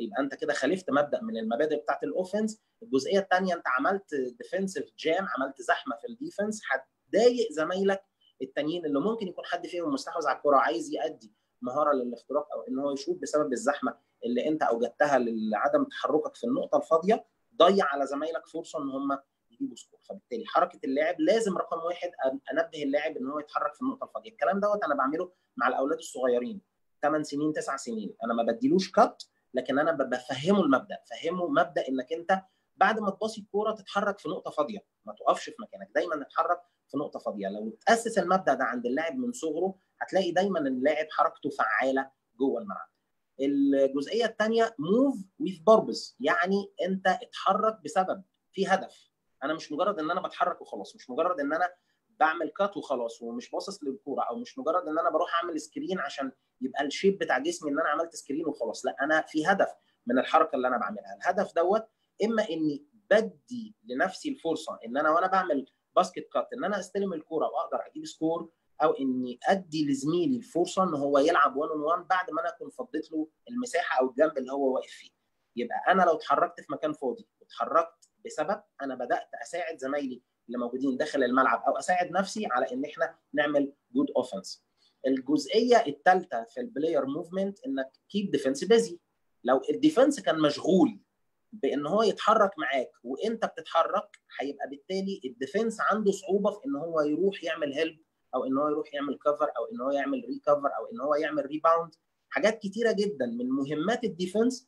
يبقى انت كده خالفت مبدا من المبادئ بتاعت الاوفنس الجزئيه الثانيه انت عملت ديفنسيف جام عملت زحمه في الديفنس هتضايق زمايلك التانيين اللي ممكن يكون حد فيهم مستحوذ على الكره عايز يأدي مهاره للاختراق او ان هو يشوط بسبب الزحمه اللي انت اوجدتها لعدم تحركك في النقطه الفاضيه ضيع على زمايلك فرصه ان هم يجيبوا سكور فبالتالي حركه اللاعب لازم رقم واحد انبه اللاعب ان هو يتحرك في النقطه الفاضيه الكلام دوت انا بعمله مع الاولاد الصغيرين 8 سنين 9 سنين انا ما بديلوش كات لكن انا بفهمه المبدا فهمه مبدا انك انت بعد ما تباصي الكوره تتحرك في نقطه فاضيه ما تقفش في مكانك دايما تتحرك في نقطه فاضيه لو تاسس المبدا ده عند اللاعب من صغره هتلاقي دايما اللاعب حركته فعاله جوه الملعب الجزئيه الثانيه موف ويز باربز يعني انت اتحرك بسبب في هدف انا مش مجرد ان انا بتحرك وخلاص مش مجرد ان انا بعمل كات وخلاص ومش باصص للكوره او مش مجرد ان انا بروح اعمل سكرين عشان يبقى الشيب بتاع جسمي ان انا عملت سكرين وخلاص لا انا في هدف من الحركه اللي انا بعملها الهدف دوت اما اني بدي لنفسي الفرصه ان انا وانا بعمل باسكت كات ان انا استلم الكوره واقدر اجيب سكور او اني ادي لزميلي الفرصه ان هو يلعب 1 اون 1 بعد ما انا اكون فضيت له المساحه او الجنب اللي هو واقف فيه يبقى انا لو اتحركت في مكان فاضي واتحركت بسبب انا بدات اساعد زمايلي اللي موجودين داخل الملعب او اساعد نفسي على ان احنا نعمل جود اوفنس الجزئيه الثالثه في البلاير موفمنت انك كيب ديفنس بيزي لو الديفنس كان مشغول بان هو يتحرك معاك وانت بتتحرك هيبقى بالتالي الديفنس عنده صعوبه في ان هو يروح يعمل هيلب او ان هو يروح يعمل كفر او ان هو يعمل ريكفر او ان هو يعمل ريباوند حاجات كتيره جدا من مهمات الديفنس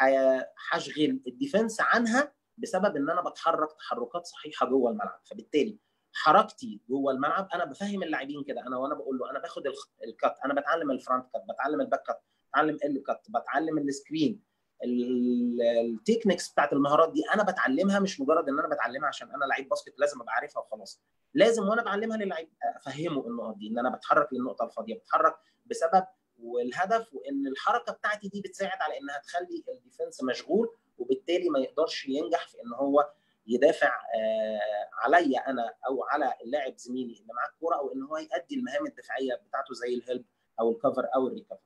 هشغل الديفنس عنها بسبب ان انا بتحرك تحركات صحيحه جوه الملعب فبالتالي حركتي جوه الملعب انا بفهم اللاعبين كده انا وانا بقول له انا باخد الكات انا بتعلم الفرونت كات بتعلم الباك كات بتعلم ال كات بتعلم السكرين التكنيكس بتاعت المهارات دي انا بتعلمها مش مجرد ان انا بتعلمها عشان انا لعيب باسكت لازم ابقى عارفها وخلاص لازم وانا بعلمها للعيب افهمه النقط دي ان انا بتحرك للنقطه الفاضيه بتحرك بسبب والهدف وان الحركه بتاعتي دي بتساعد على انها تخلي الديفنس مشغول وبالتالي ما يقدرش ينجح في ان هو يدافع عليا انا او على اللاعب زميلي اللي معاه الكوره او ان هو يؤدي المهام الدفاعيه بتاعته زي الهيلب او الكفر او الريكفر.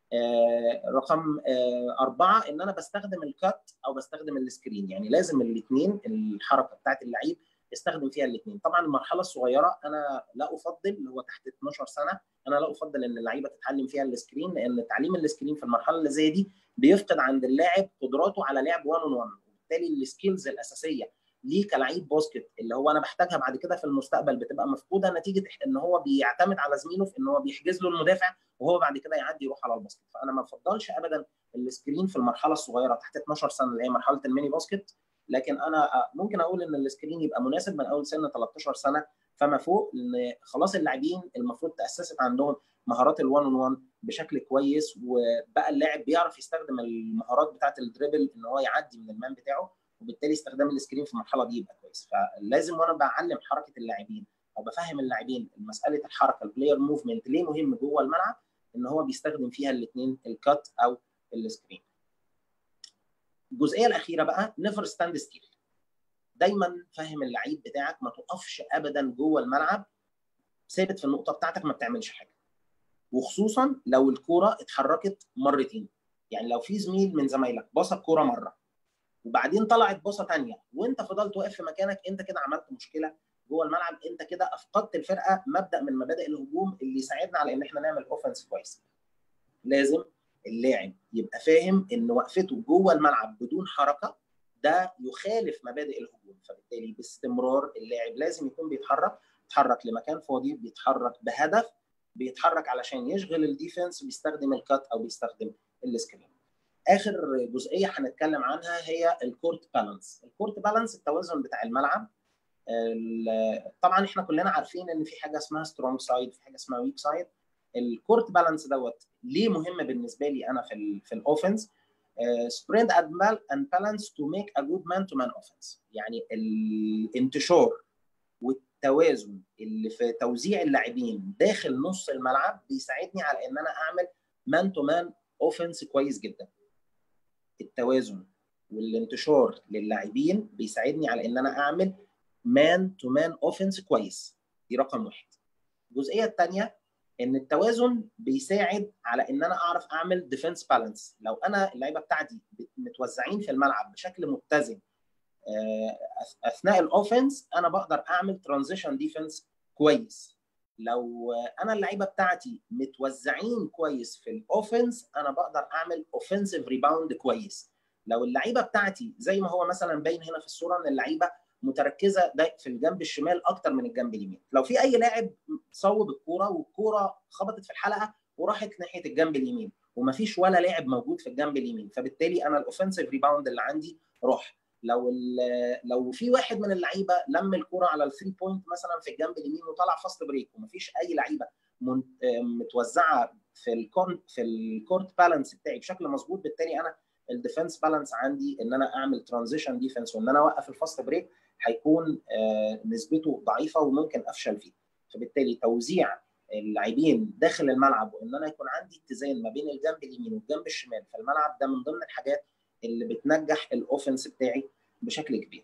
رقم أربعة إن أنا بستخدم الكات أو بستخدم السكرين يعني لازم الاثنين الحركة بتاعت اللعيب يستخدم فيها الاثنين طبعا المرحله الصغيره انا لا افضل اللي هو تحت 12 سنه انا لا افضل ان اللعيبه تتعلم فيها السكرين لان تعليم السكرين في المرحله اللي زي دي بيفقد عند اللاعب قدراته على لعب 1 اون 1 وبالتالي السكيلز الاساسيه ليه كلعيب باسكت اللي هو انا بحتاجها بعد كده في المستقبل بتبقى مفقوده نتيجه ان هو بيعتمد على زميله في ان هو بيحجز له المدافع وهو بعد كده يعدي يروح على الباسكت فانا ما بفضلش ابدا السكرين في المرحله الصغيره تحت 12 سنه اللي هي مرحله الميني باسكت لكن انا ممكن اقول ان السكرين يبقى مناسب من اول سن 13 سنه فما فوق لان خلاص اللاعبين المفروض تاسست عندهم مهارات ال1 اون 1 بشكل كويس وبقى اللاعب بيعرف يستخدم المهارات بتاعه الدريبل ان هو يعدي من المان بتاعه وبالتالي استخدام السكرين في المرحله دي يبقى كويس فلازم وانا بعلم حركه اللاعبين او بفهم اللاعبين مساله الحركه البلاير موفمنت ليه مهم جوه الملعب ان هو بيستخدم فيها الاثنين الكات او السكرين الجزئيه الاخيره بقى نيفر ستاند ستيل دايما فهم اللعيب بتاعك ما تقفش ابدا جوه الملعب ثابت في النقطه بتاعتك ما بتعملش حاجه وخصوصا لو الكوره اتحركت مرتين يعني لو في زميل من زمايلك باص الكوره مره وبعدين طلعت باصه ثانيه وانت فضلت واقف في مكانك انت كده عملت مشكله جوه الملعب انت كده افقدت الفرقه مبدا من مبادئ الهجوم اللي يساعدنا على ان احنا نعمل اوفنس كويس لازم اللاعب يبقى فاهم ان وقفته جوه الملعب بدون حركه ده يخالف مبادئ الهجوم فبالتالي باستمرار اللاعب لازم يكون بيتحرك بيتحرك لمكان فاضي بيتحرك بهدف بيتحرك علشان يشغل الديفنس بيستخدم الكات او بيستخدم السكرين اخر جزئيه هنتكلم عنها هي الكورت بالانس الكورت بالانس التوازن بتاع الملعب طبعا احنا كلنا عارفين ان في حاجه اسمها سترونج سايد في حاجه اسمها ويك سايد الكورت بالانس دوت ليه مهم بالنسبه لي انا في ال في الاوفنس سبريد اند بالانس تو ميك ا جود مان تو مان اوفنس يعني الانتشار والتوازن اللي في توزيع اللاعبين داخل نص الملعب بيساعدني على ان انا اعمل مان تو مان اوفنس كويس جدا التوازن والانتشار للاعبين بيساعدني على ان انا اعمل مان تو مان اوفنس كويس دي رقم واحد الجزئيه الثانيه ان التوازن بيساعد على ان انا اعرف اعمل ديفنس بالانس لو انا اللعيبه بتاعتي متوزعين في الملعب بشكل متزن اثناء الاوفنس انا بقدر اعمل ترانزيشن ديفنس كويس لو انا اللعيبه بتاعتي متوزعين كويس في الاوفنس انا بقدر اعمل اوفنسيف ريباوند كويس لو اللعيبه بتاعتي زي ما هو مثلا باين هنا في الصوره ان اللعيبه متركزه في الجنب الشمال اكتر من الجنب اليمين لو في اي لاعب صوب الكوره والكوره خبطت في الحلقه وراحت ناحيه الجنب اليمين ومفيش ولا لاعب موجود في الجنب اليمين فبالتالي انا الاوفنسيف ريباوند اللي عندي راح لو لو في واحد من اللعيبه لم الكوره على الثري بوينت مثلا في الجنب اليمين وطلع فاست بريك ومفيش اي لعيبه متوزعه في الكورت في الكورت بالانس بتاعي بشكل مظبوط بالتالي انا الديفنس بالانس عندي ان انا اعمل ترانزيشن ديفنس وان انا اوقف الفاست بريك هيكون نسبته ضعيفه وممكن افشل فيه فبالتالي توزيع اللاعبين داخل الملعب وان انا يكون عندي اتزان ما بين الجنب اليمين والجنب الشمال في الملعب ده من ضمن الحاجات اللي بتنجح الاوفنس بتاعي بشكل كبير.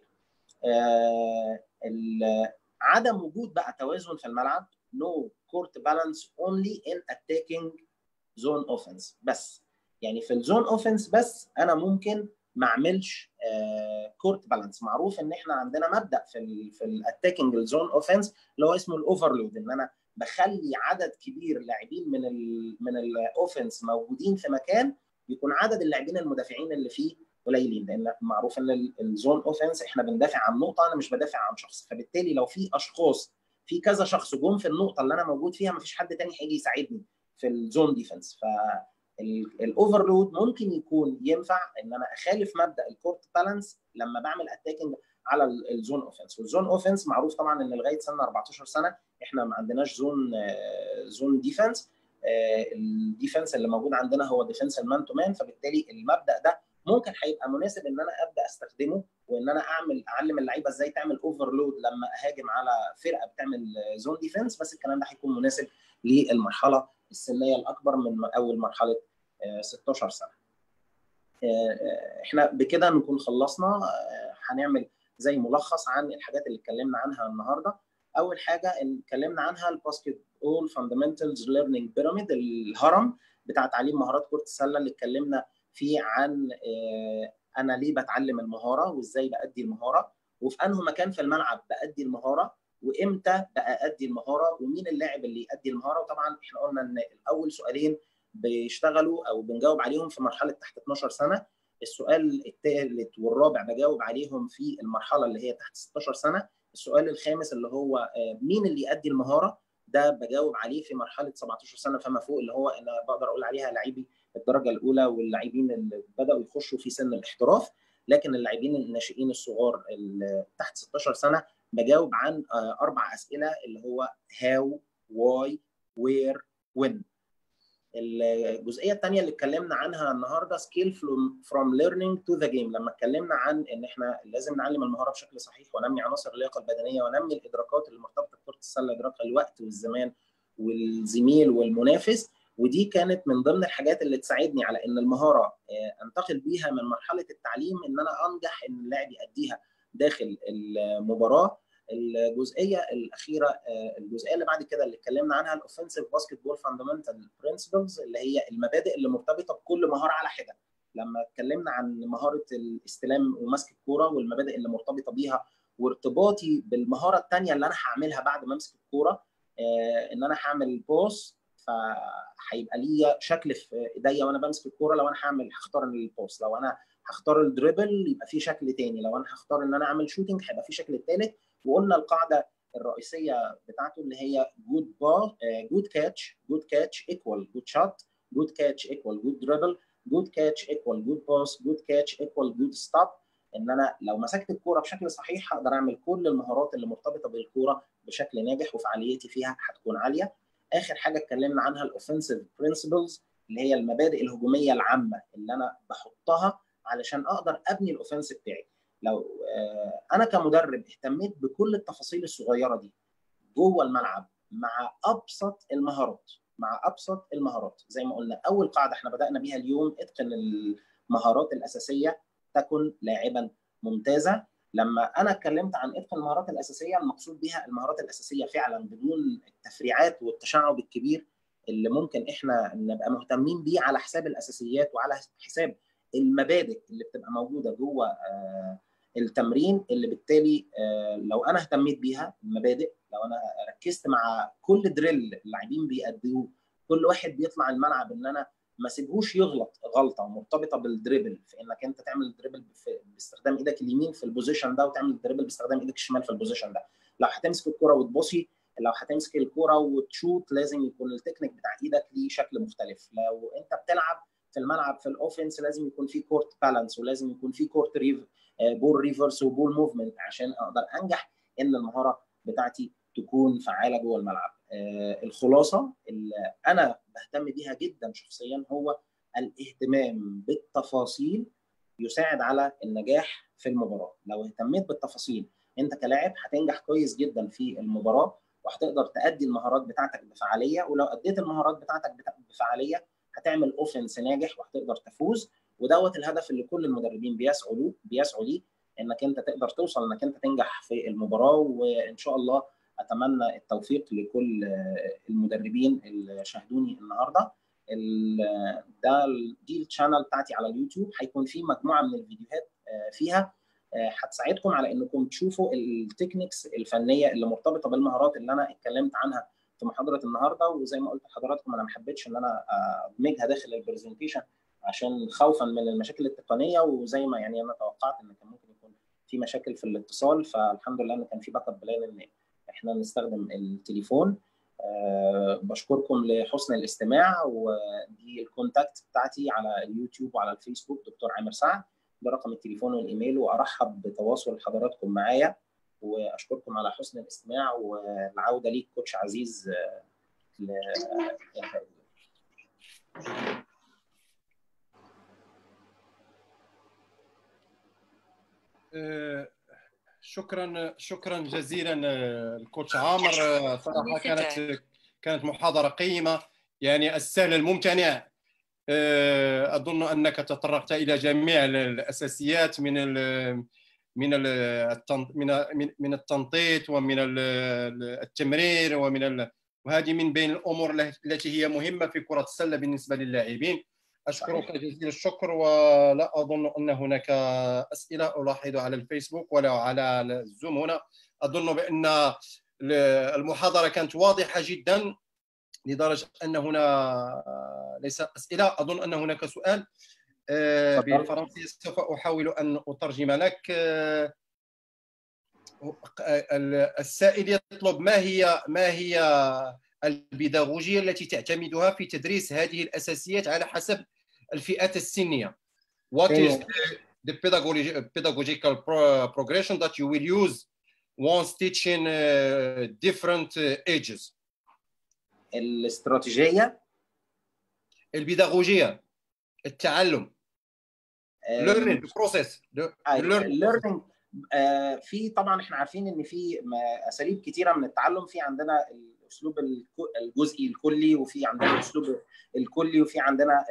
عدم وجود بقى توازن في الملعب no court balance only in attacking zone offense بس يعني في الزون اوفنس بس انا ممكن ما اعملش كورت بالانس معروف ان احنا عندنا مبدا في ال في الاتاكينج الزون اوفنس اللي هو اسمه الاوفرلود ان انا بخلي عدد كبير لاعبين من ال من الاوفنس موجودين في مكان يكون عدد اللاعبين المدافعين اللي فيه قليلين لان معروف ان الزون اوفنس احنا بندافع عن نقطه انا مش بدافع عن شخص فبالتالي لو في اشخاص في كذا شخص جم في النقطه اللي انا موجود فيها مفيش حد تاني هيجي يساعدني في الزون ديفنس ف الاوفرلود ممكن يكون ينفع ان انا اخالف مبدا الكورت بالانس لما بعمل اتاكينج على الزون اوفنس والزون اوفنس معروف طبعا ان لغايه سنه 14 سنه احنا ما عندناش زون زون ديفنس الديفنس اللي موجود عندنا هو ديفنس المان تو مان فبالتالي المبدا ده ممكن هيبقى مناسب ان انا ابدا استخدمه وان انا اعمل اعلم اللعيبه ازاي تعمل اوفرلود لما اهاجم على فرقه بتعمل زون ديفنس بس الكلام ده هيكون مناسب للمرحله السنيه الاكبر من اول مرحله 16 سنه. احنا بكده نكون خلصنا هنعمل زي ملخص عن الحاجات اللي اتكلمنا عنها النهارده. اول حاجه اتكلمنا عنها الباسكت بول فاندمنتالز ليرنينج بيراميد الهرم بتاع تعليم مهارات كره السله اللي اتكلمنا فيه عن انا ليه بتعلم المهاره وازاي بادي المهاره وفي انه مكان في الملعب بادي المهاره وامتى بقى ادي المهاره ومين اللاعب اللي يادي المهاره وطبعا احنا قلنا ان الاول سؤالين بيشتغلوا او بنجاوب عليهم في مرحله تحت 12 سنه السؤال الثالث والرابع بجاوب عليهم في المرحله اللي هي تحت 16 سنه السؤال الخامس اللي هو مين اللي يؤدي المهاره ده بجاوب عليه في مرحله 17 سنه فما فوق اللي هو انا بقدر اقول عليها لاعبي الدرجه الاولى واللاعبين اللي بداوا يخشوا في سن الاحتراف لكن اللاعبين الناشئين الصغار اللي تحت 16 سنه بجاوب عن اربع اسئله اللي هو هاو واي وير وين الجزئيه الثانيه اللي اتكلمنا عنها النهارده سكيل فروم ليرنينج تو ذا جيم لما اتكلمنا عن ان احنا لازم نعلم المهاره بشكل صحيح وننمي عناصر اللياقه البدنيه وننمي الادراكات اللي مرتبطه بكره السله ادراك الوقت والزمان والزميل والمنافس ودي كانت من ضمن الحاجات اللي تساعدني على ان المهاره انتقل بيها من مرحله التعليم ان انا انجح ان اللاعب ياديها داخل المباراه الجزئيه الاخيره الجزئيه اللي بعد كده اللي اتكلمنا عنها الاوفنسيف باسكت بول فاندمنتال برنسبلز اللي هي المبادئ اللي مرتبطه بكل مهاره على حده لما اتكلمنا عن مهاره الاستلام ومسك الكوره والمبادئ اللي مرتبطه بيها وارتباطي بالمهاره الثانيه اللي انا هعملها بعد ما امسك الكوره ان انا هعمل بوس فهيبقى ليا شكل في ايديا وانا بمسك الكوره لو انا هعمل هختار البوس لو انا هختار الدريبل يبقى في شكل تاني لو انا هختار ان انا اعمل شوتنج هيبقى في شكل ثالث وقلنا القاعده الرئيسيه بتاعته اللي هي جود با جود كاتش جود كاتش ايكوال جود شوت جود كاتش ايكوال جود دريبل جود كاتش ايكوال جود باس جود كاتش ايكوال جود ستوب ان انا لو مسكت الكوره بشكل صحيح هقدر اعمل كل المهارات اللي مرتبطه بالكوره بشكل ناجح وفعاليتي فيها هتكون عاليه اخر حاجه اتكلمنا عنها الاوفنسيف برنسبلز اللي هي المبادئ الهجوميه العامه اللي انا بحطها علشان اقدر ابني الاوفنس بتاعي لو انا كمدرب اهتميت بكل التفاصيل الصغيره دي جوه الملعب مع ابسط المهارات مع ابسط المهارات زي ما قلنا اول قاعده احنا بدانا بيها اليوم اتقن المهارات الاساسيه تكن لاعبا ممتازا لما انا اتكلمت عن اتقن المهارات الاساسيه المقصود بها المهارات الاساسيه فعلا بدون التفريعات والتشعب الكبير اللي ممكن احنا نبقى مهتمين بيه على حساب الاساسيات وعلى حساب المبادئ اللي بتبقى موجوده جوه التمرين اللي بالتالي لو انا اهتميت بيها المبادئ لو انا ركزت مع كل دريل اللاعبين بيأدوه كل واحد بيطلع الملعب ان انا ما سيبهوش يغلط غلطه مرتبطه بالدريبل في انك انت تعمل الدريبل باستخدام ايدك اليمين في البوزيشن ده وتعمل الدريبل باستخدام ايدك الشمال في البوزيشن ده لو هتمسك الكره وتبصي لو هتمسك الكره وتشوت لازم يكون التكنيك بتاع ايدك ليه شكل مختلف لو انت بتلعب في الملعب في الاوفنس لازم يكون في كورت بالانس ولازم يكون في كورت ريف بول ريفرس وبول موفمنت عشان اقدر انجح ان المهاره بتاعتي تكون فعاله جوه الملعب الخلاصه اللي انا بهتم بيها جدا شخصيا هو الاهتمام بالتفاصيل يساعد على النجاح في المباراه لو اهتميت بالتفاصيل انت كلاعب هتنجح كويس جدا في المباراه وهتقدر تأدي المهارات بتاعتك بفعاليه ولو اديت المهارات بتاعتك بفعاليه هتعمل اوفنس ناجح وهتقدر تفوز ودوت الهدف اللي كل المدربين بيسعوا له بيسعوا ليه انك انت تقدر توصل انك انت تنجح في المباراه وان شاء الله اتمنى التوفيق لكل المدربين اللي شاهدوني النهارده ده دي الشانل بتاعتي على اليوتيوب هيكون في مجموعه من الفيديوهات فيها هتساعدكم على انكم تشوفوا التكنيكس الفنيه اللي مرتبطه بالمهارات اللي انا اتكلمت عنها في محاضره النهارده وزي ما قلت لحضراتكم انا ما حبيتش ان انا ادمجها داخل البرزنتيشن عشان خوفا من المشاكل التقنيه وزي ما يعني انا توقعت ان كان ممكن يكون في مشاكل في الاتصال فالحمد لله ان كان في باك اب بلان ان احنا نستخدم التليفون أه بشكركم لحسن الاستماع ودي الكونتاكت بتاعتي على اليوتيوب وعلى الفيسبوك دكتور عامر سعد ده رقم التليفون والايميل وارحب بتواصل حضراتكم معايا واشكركم على حسن الاستماع والعوده ليك كوتش عزيز ل... شكرا شكرا جزيلا الكوتش عامر صراحه كانت كانت محاضره قيمه يعني السهل الممتنع اظن انك تطرقت الى جميع الاساسيات من ال من من من التنطيط ومن التمرير ومن وهذه من بين الامور التي هي مهمه في كره السله بالنسبه للاعبين اشكرك جزيل الشكر ولا اظن ان هناك اسئله الاحظ على الفيسبوك ولا على الزوم هنا اظن بان المحاضره كانت واضحه جدا لدرجه ان هنا ليس اسئله اظن ان هناك سؤال بالفرنسيه سوف احاول ان اترجم لك السائل يطلب ما هي ما هي البيداغوجيه التي تعتمدها في تدريس هذه الاساسيات على حسب الفئات السنيه what is the pedagogical progression that you will use once teaching different ages الاستراتيجيه البيداغوجيه التعلم learning process learning في طبعا احنا عارفين ان في اساليب كتيره من التعلم في عندنا الاسلوب الجزئي الكلي وفي عندنا الاسلوب الكلي وفي عندنا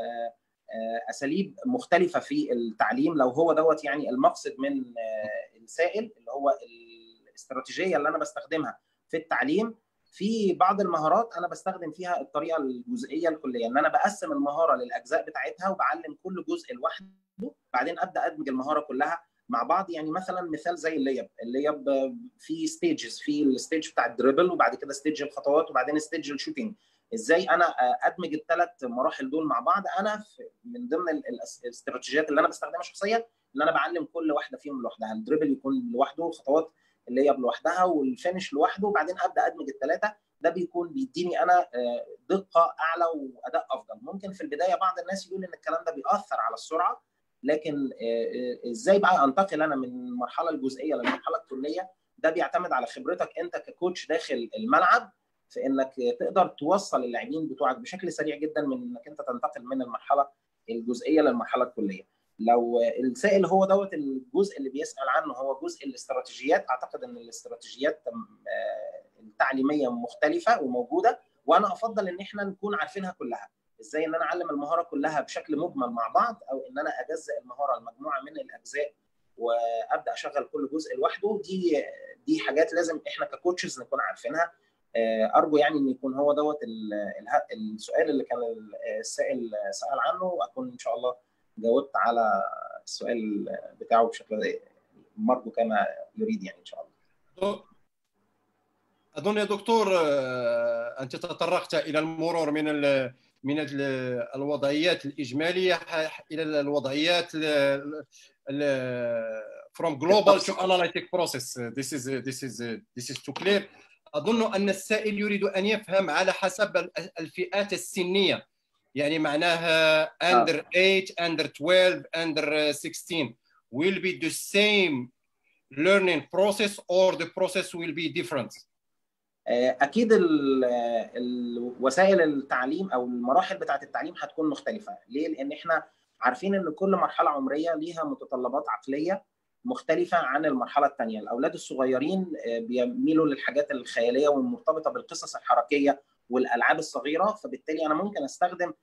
اساليب مختلفه في التعليم لو هو دوت يعني المقصد من السائل اللي هو الاستراتيجيه اللي انا بستخدمها في التعليم في بعض المهارات انا بستخدم فيها الطريقه الجزئيه الكليه ان انا بقسم المهاره للاجزاء بتاعتها وبعلم كل جزء لوحده بعدين ابدا ادمج المهاره كلها مع بعض يعني مثلا مثال زي الليب الليب في ستيجز في الستيج بتاع الدريبل وبعد كده ستيج الخطوات وبعدين ستيج الشوتنج ازاي انا ادمج الثلاث مراحل دول مع بعض انا من ضمن الاستراتيجيات اللي انا بستخدمها شخصيا ان انا بعلم كل واحده فيهم لوحدها الدريبل يكون لوحده الخطوات اللي هي لوحدها والفينش لوحده وبعدين ابدا ادمج الثلاثه ده بيكون بيديني انا دقه اعلى واداء افضل ممكن في البدايه بعض الناس يقول ان الكلام ده بيأثر على السرعه لكن ازاي بقى انتقل انا من المرحله الجزئيه للمرحله الكليه ده بيعتمد على خبرتك انت ككوتش داخل الملعب في انك تقدر توصل اللاعبين بتوعك بشكل سريع جدا من انك انت تنتقل من المرحله الجزئيه للمرحله الكليه لو السائل هو دوت الجزء اللي بيسال عنه هو جزء الاستراتيجيات اعتقد ان الاستراتيجيات التعليميه مختلفه وموجوده وانا افضل ان احنا نكون عارفينها كلها ازاي ان انا اعلم المهاره كلها بشكل مجمل مع بعض او ان انا اجزء المهاره لمجموعه من الاجزاء وابدا اشغل كل جزء لوحده دي دي حاجات لازم احنا ككوتشز نكون عارفينها ارجو يعني ان يكون هو دوت السؤال اللي كان السائل سال عنه واكون ان شاء الله جاوبت على السؤال بتاعه بشكل مرجو كما يريد يعني ان شاء الله اظن يا دكتور انت تطرقت الى المرور من ال من الوضعيات الاجماليه الى الوضعيات from global to analytic process this is this is this is too clear اظن ان السائل يريد ان يفهم على حسب الفئات السنيه يعني معناها under 8 under 12 under 16 will be the same learning process or the process will be different اكيد وسائل التعليم او المراحل بتاعه التعليم هتكون مختلفه ليه لان احنا عارفين ان كل مرحله عمريه ليها متطلبات عقليه مختلفه عن المرحله الثانيه الاولاد الصغيرين بيميلوا للحاجات الخياليه والمرتبطه بالقصص الحركيه والالعاب الصغيره فبالتالي انا ممكن استخدم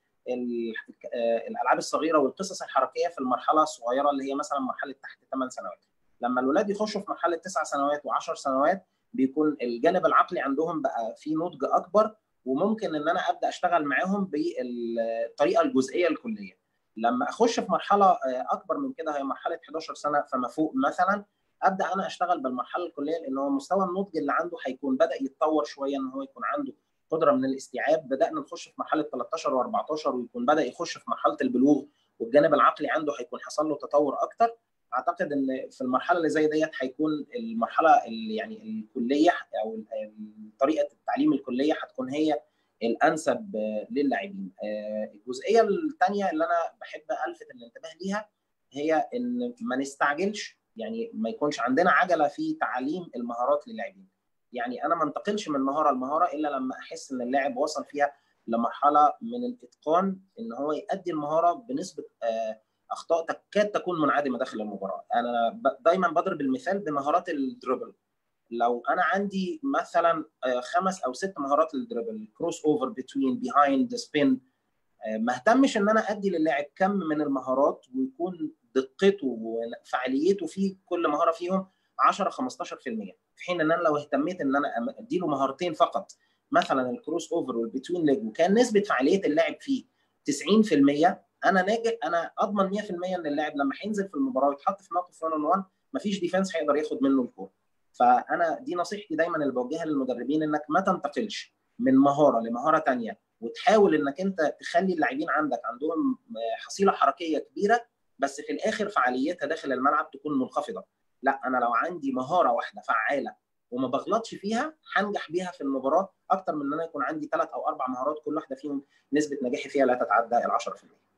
الالعاب الصغيره والقصص الحركيه في المرحله الصغيره اللي هي مثلا مرحله تحت 8 سنوات لما الولاد يخشوا في مرحله 9 سنوات و10 سنوات بيكون الجانب العقلي عندهم بقى في نضج اكبر وممكن ان انا ابدا اشتغل معاهم بالطريقه الجزئيه الكليه لما اخش في مرحله اكبر من كده هي مرحله 11 سنه فما فوق مثلا ابدا انا اشتغل بالمرحله الكليه لان هو مستوى النضج اللي عنده هيكون بدا يتطور شويه ان هو يكون عنده قدره من الاستيعاب بدانا نخش في مرحله 13 و14 ويكون بدا يخش في مرحله البلوغ والجانب العقلي عنده هيكون حصل له تطور اكتر اعتقد ان في المرحله اللي زي ديت هيكون المرحله اللي يعني الكليه او طريقه التعليم الكليه هتكون هي الانسب للاعبين الجزئيه الثانيه اللي انا بحب الفت الانتباه ليها هي ان ما نستعجلش يعني ما يكونش عندنا عجله في تعليم المهارات للاعبين يعني انا ما انتقلش من مهاره لمهاره الا لما احس ان اللاعب وصل فيها لمرحله من الاتقان ان هو يؤدي المهاره بنسبه اخطاء تكاد تكون منعدمه داخل المباراه انا دايما بضرب المثال بمهارات الدريبل لو انا عندي مثلا خمس او ست مهارات للدريبل كروس اوفر بتوين بيهايند سبين ما اهتمش ان انا ادي للاعب كم من المهارات ويكون دقته وفعاليته في كل مهاره فيهم 10 15% في حين ان انا لو اهتميت ان انا اديله مهارتين فقط مثلا الكروس اوفر والبتوين ليج وكان نسبه فعاليه اللاعب فيه 90% انا ناجح انا اضمن 100% ان اللاعب لما هينزل في المباراه ويتحط في موقف 1 اون 1 مفيش ديفenس هيقدر ياخد منه الكوره فانا دي نصيحتي دايما اللي بوجهها للمدربين انك ما تنتقلش من مهاره لمهاره ثانيه وتحاول انك انت تخلي اللاعبين عندك عندهم حصيله حركيه كبيره بس في الاخر فعاليتها داخل الملعب تكون منخفضه لا انا لو عندي مهاره واحده فعاله وما بغلطش فيها هنجح بيها في المباراه اكتر من ان انا يكون عندي ثلاث او اربع مهارات كل واحده فيهم نسبه نجاحي فيها لا تتعدى ال 10%.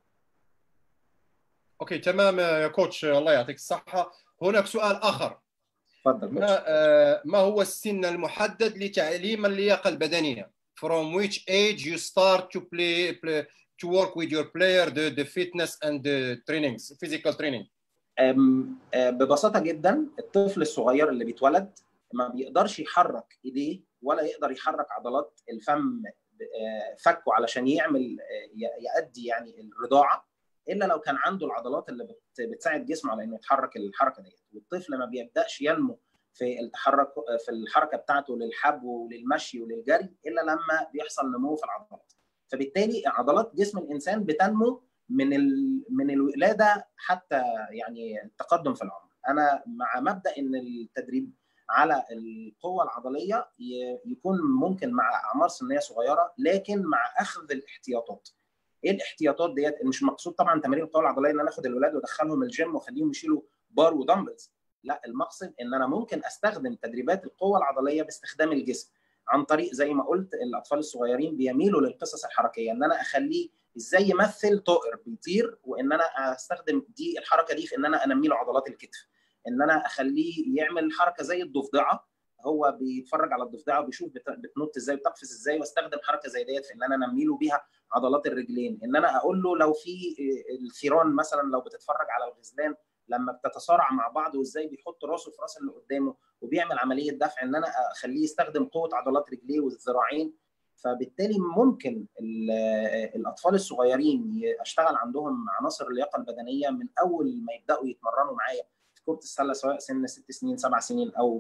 اوكي تمام يا كوتش الله يعطيك الصحه هناك سؤال اخر تفضل ما, آه ما هو السن المحدد لتعليم اللياقه البدنيه from which age you start to play, play to work with your player the, the fitness and the trainings physical training ببساطه جدا الطفل الصغير اللي بيتولد ما بيقدرش يحرك ايديه ولا يقدر يحرك عضلات الفم فكه علشان يعمل يؤدي يعني الرضاعه الا لو كان عنده العضلات اللي بتساعد جسمه على انه يتحرك الحركه ديت والطفل ما بيبداش ينمو في التحرك في الحركه بتاعته للحب وللمشي وللجري الا لما بيحصل نمو في العضلات فبالتالي عضلات جسم الانسان بتنمو من ال... من الولاده حتى يعني التقدم في العمر انا مع مبدا ان التدريب على القوه العضليه يكون ممكن مع اعمار سنيه صغيره لكن مع اخذ الاحتياطات ايه الاحتياطات ديت مش المقصود طبعا تمارين القوه العضليه ان انا اخد الولاد وادخلهم الجيم واخليهم يشيلوا بار ودمبلز لا المقصد ان انا ممكن استخدم تدريبات القوه العضليه باستخدام الجسم عن طريق زي ما قلت الاطفال الصغيرين بيميلوا للقصص الحركيه ان انا اخليه ازاي يمثل طائر بيطير وان انا استخدم دي الحركه دي في ان انا انمي له عضلات الكتف ان انا اخليه يعمل حركه زي الضفدعه هو بيتفرج على الضفدعه وبيشوف بتنط ازاي وبتقفز ازاي واستخدم حركه زي ديت في ان انا انمي له بيها عضلات الرجلين ان انا اقول له لو في الثيران مثلا لو بتتفرج على الغزلان لما بتتصارع مع بعض وازاي بيحط راسه في راس اللي قدامه وبيعمل عمليه دفع ان انا اخليه يستخدم قوه عضلات رجليه والذراعين فبالتالي ممكن الاطفال الصغيرين اشتغل عندهم عناصر اللياقه البدنيه من اول ما يبداوا يتمرنوا معايا في كره السله سواء سن ست سنين سبع سنين او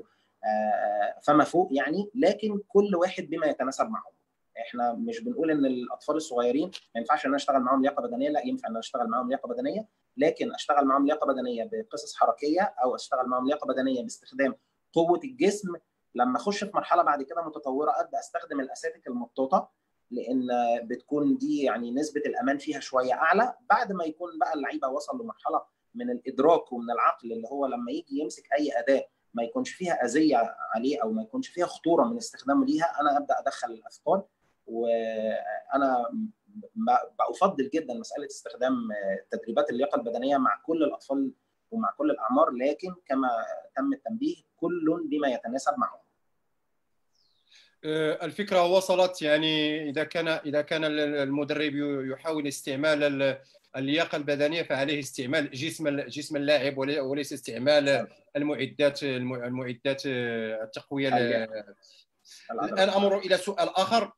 فما فوق يعني لكن كل واحد بما يتناسب مع عمره احنا مش بنقول ان الاطفال الصغيرين ما ينفعش ان انا اشتغل معاهم لياقه بدنيه لا ينفع ان انا اشتغل معاهم لياقه بدنيه لكن اشتغل معاهم لياقه بدنيه بقصص حركيه او اشتغل معاهم لياقه بدنيه باستخدام قوه الجسم لما اخش في مرحله بعد كده متطوره ابدا استخدم الاساتك المطاطه لان بتكون دي يعني نسبه الامان فيها شويه اعلى بعد ما يكون بقى اللعيبه وصل لمرحله من الادراك ومن العقل اللي هو لما يجي يمسك اي اداه ما يكونش فيها اذيه عليه او ما يكونش فيها خطوره من استخدامه ليها انا ابدا ادخل الاثقال وانا بفضل جدا مساله استخدام تدريبات اللياقه البدنيه مع كل الاطفال ومع كل الاعمار لكن كما تم التنبيه كل بما يتناسب معه الفكره وصلت يعني اذا كان اذا كان المدرب يحاول استعمال اللياقه البدنيه فعليه استعمال جسم جسم اللاعب وليس استعمال المعدات المعدات التقويه الان امر الى سؤال اخر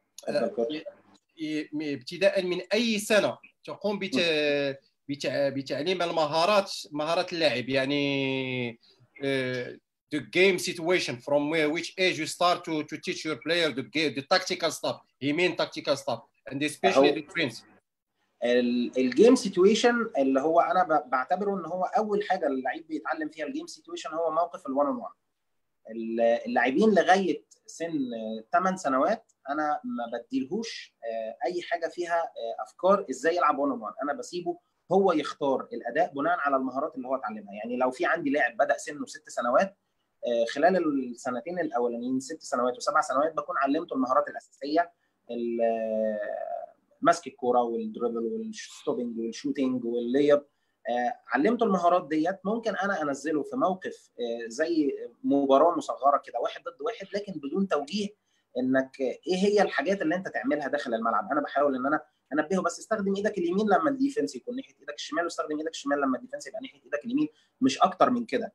ابتداء من اي سنه تقوم بتعليم المهارات مهارات اللاعب يعني the game situation from where, which age you start to, to teach your player the, game, the tactical stuff he mean tactical stuff and especially the trends الجيم سيتويشن اللي هو انا بعتبره ان هو اول حاجه اللعيب بيتعلم فيها الجيم سيتويشن هو موقف الوان اون وان اللاعبين لغايه سن 8 سنوات انا ما بديلهوش اي حاجه فيها افكار ازاي يلعب 1 1 انا بسيبه هو يختار الاداء بناء على المهارات اللي هو اتعلمها يعني لو في عندي لاعب بدا سنه ست سنوات خلال السنتين الاولانيين ست سنوات وسبع سنوات بكون علمته المهارات الاساسيه مسك الكوره والدريبل والستوبنج والشوتنج والليب علمته المهارات ديت ممكن انا انزله في موقف زي مباراه مصغره كده واحد ضد واحد لكن بدون توجيه انك ايه هي الحاجات اللي انت تعملها داخل الملعب انا بحاول ان انا انبهه بس استخدم ايدك اليمين لما الديفنس يكون ناحيه ايدك الشمال واستخدم ايدك الشمال لما الديفنس يبقى ناحيه ايدك اليمين مش اكتر من كده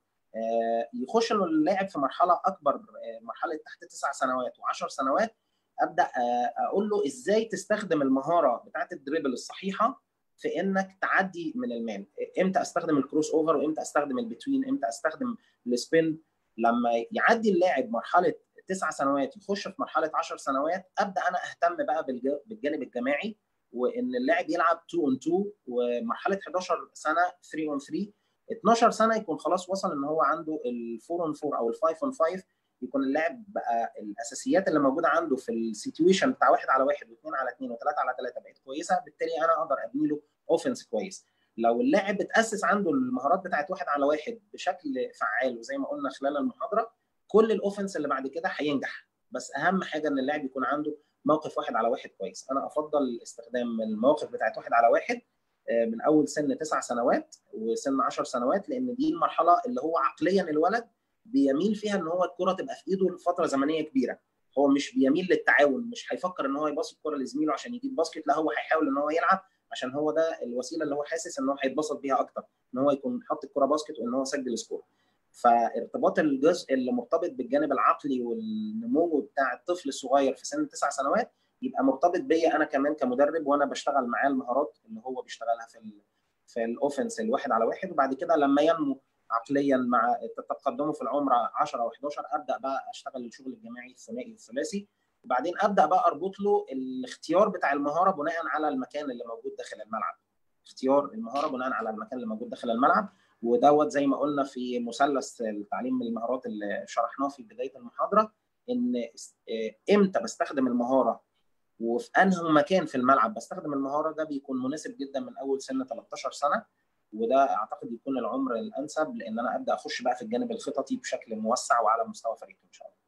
يخش انه اللاعب في مرحله اكبر مرحله تحت تسع سنوات و10 سنوات ابدا اقول له ازاي تستخدم المهاره بتاعه الدريبل الصحيحه في انك تعدي من المان امتى استخدم الكروس اوفر وامتى استخدم البتوين امتى استخدم السبين لما يعدي اللاعب مرحله تسع سنوات يخش في مرحله 10 سنوات ابدا انا اهتم بقى بالجانب الجماعي وان اللاعب يلعب 2 اون 2 ومرحله 11 سنه 3 اون 3 12 سنه يكون خلاص وصل ان هو عنده ال 4 اون 4 او ال 5 اون 5 يكون اللاعب بقى الاساسيات اللي موجوده عنده في السيتويشن بتاع واحد على واحد واثنين على اثنين وثلاثه على ثلاثه بقت كويسه بالتالي انا اقدر ابني له اوفنس كويس لو اللاعب بتاسس عنده المهارات بتاعت واحد على واحد بشكل فعال وزي ما قلنا خلال المحاضره كل الاوفنس اللي بعد كده هينجح بس اهم حاجه ان اللاعب يكون عنده موقف واحد على واحد كويس انا افضل استخدام المواقف بتاعت واحد على واحد من اول سن تسع سنوات وسن 10 سنوات لان دي المرحله اللي هو عقليا الولد بيميل فيها ان هو الكره تبقى في ايده لفتره زمنيه كبيره هو مش بيميل للتعاون مش هيفكر ان هو يباصي الكره لزميله عشان يجيب باسكت لا هو هيحاول ان هو يلعب عشان هو ده الوسيله اللي هو حاسس ان هو هيتبسط بيها اكتر ان هو يكون حط الكره باسكت وان هو سجل سكور فارتباط الجزء اللي مرتبط بالجانب العقلي والنمو بتاع الطفل الصغير في سن تسع سنوات يبقى مرتبط بيا انا كمان كمدرب وانا بشتغل معاه المهارات اللي هو بيشتغلها في ال في الاوفنس الواحد على واحد وبعد كده لما ينمو عقليا مع تقدمه في العمر 10 او 11 ابدا بقى اشتغل الشغل الجماعي الثنائي الثلاثي وبعدين ابدا بقى اربط له الاختيار بتاع المهاره بناء على المكان اللي موجود داخل الملعب اختيار المهاره بناء على المكان اللي موجود داخل الملعب ودوت زي ما قلنا في مثلث التعليم المهارات اللي شرحناه في بدايه المحاضره ان امتى بستخدم المهاره وفي انهي مكان في الملعب بستخدم المهاره ده بيكون مناسب جدا من اول سن 13 سنه وده اعتقد يكون العمر الانسب لان انا ابدا اخش بقى في الجانب الخططي بشكل موسع وعلى مستوى فريقي ان شاء الله.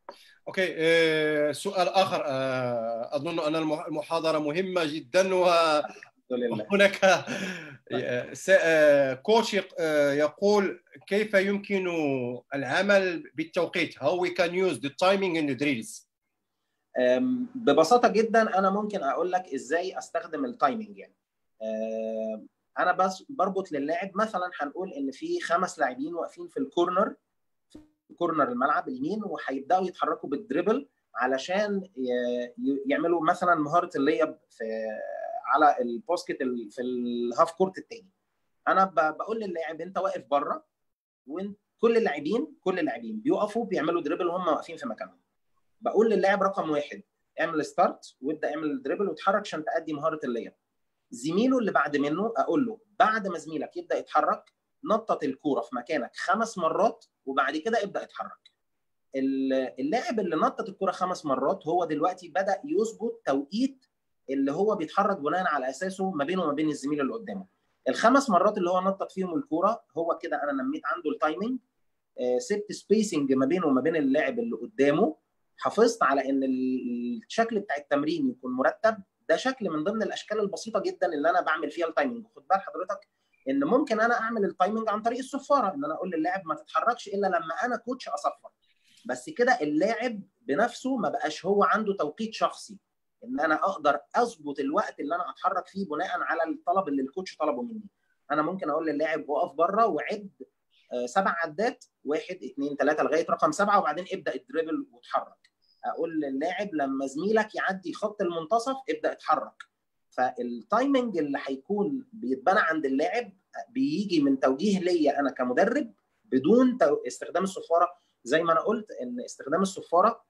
اوكي أه سؤال اخر أه اظن ان المحاضره مهمه جدا وهناك كوتش يقول كيف يمكن العمل بالتوقيت how we can use the timing in the drills ببساطه جدا انا ممكن اقول لك ازاي استخدم التايمنج يعني انا بس بربط للاعب مثلا هنقول ان في خمس لاعبين واقفين في الكورنر في كورنر الملعب اليمين وهيبداوا يتحركوا بالدريبل علشان يعملوا مثلا مهاره الليب في على البوسكت في الهاف كورت الثاني انا بقول للاعب انت واقف بره وانت كل اللاعبين كل اللاعبين بيقفوا بيعملوا دريبل وهم واقفين في مكانهم بقول للاعب رقم واحد اعمل ستارت وابدا اعمل دريبل وتحرك عشان تادي مهاره الليب زميله اللي بعد منه اقول له بعد ما زميلك يبدا يتحرك نطط الكوره في مكانك خمس مرات وبعد كده ابدا اتحرك اللاعب اللي نطط الكوره خمس مرات هو دلوقتي بدا يظبط توقيت اللي هو بيتحرك بناء على اساسه ما بينه وما بين الزميل اللي قدامه الخمس مرات اللي هو نطط فيهم الكوره هو كده انا نميت عنده التايمنج سبت سبيسنج ما بينه وما بين اللاعب اللي قدامه حافظت على ان الشكل بتاع التمرين يكون مرتب ده شكل من ضمن الاشكال البسيطه جدا اللي انا بعمل فيها التايمنج خد بال حضرتك ان ممكن انا اعمل التايمنج عن طريق الصفاره ان انا اقول للاعب ما تتحركش الا لما انا كوتش اصفر بس كده اللاعب بنفسه ما بقاش هو عنده توقيت شخصي ان انا اقدر اظبط الوقت اللي انا اتحرك فيه بناء على الطلب اللي الكوتش طلبه مني انا ممكن اقول للاعب وقف بره وعد سبع عدات واحد اثنين ثلاثه لغايه رقم سبعه وبعدين ابدا الدريبل واتحرك اقول للاعب لما زميلك يعدي خط المنتصف ابدا اتحرك فالتايمنج اللي هيكون بيتبنى عند اللاعب بيجي من توجيه ليا انا كمدرب بدون استخدام الصفاره زي ما انا قلت ان استخدام الصفاره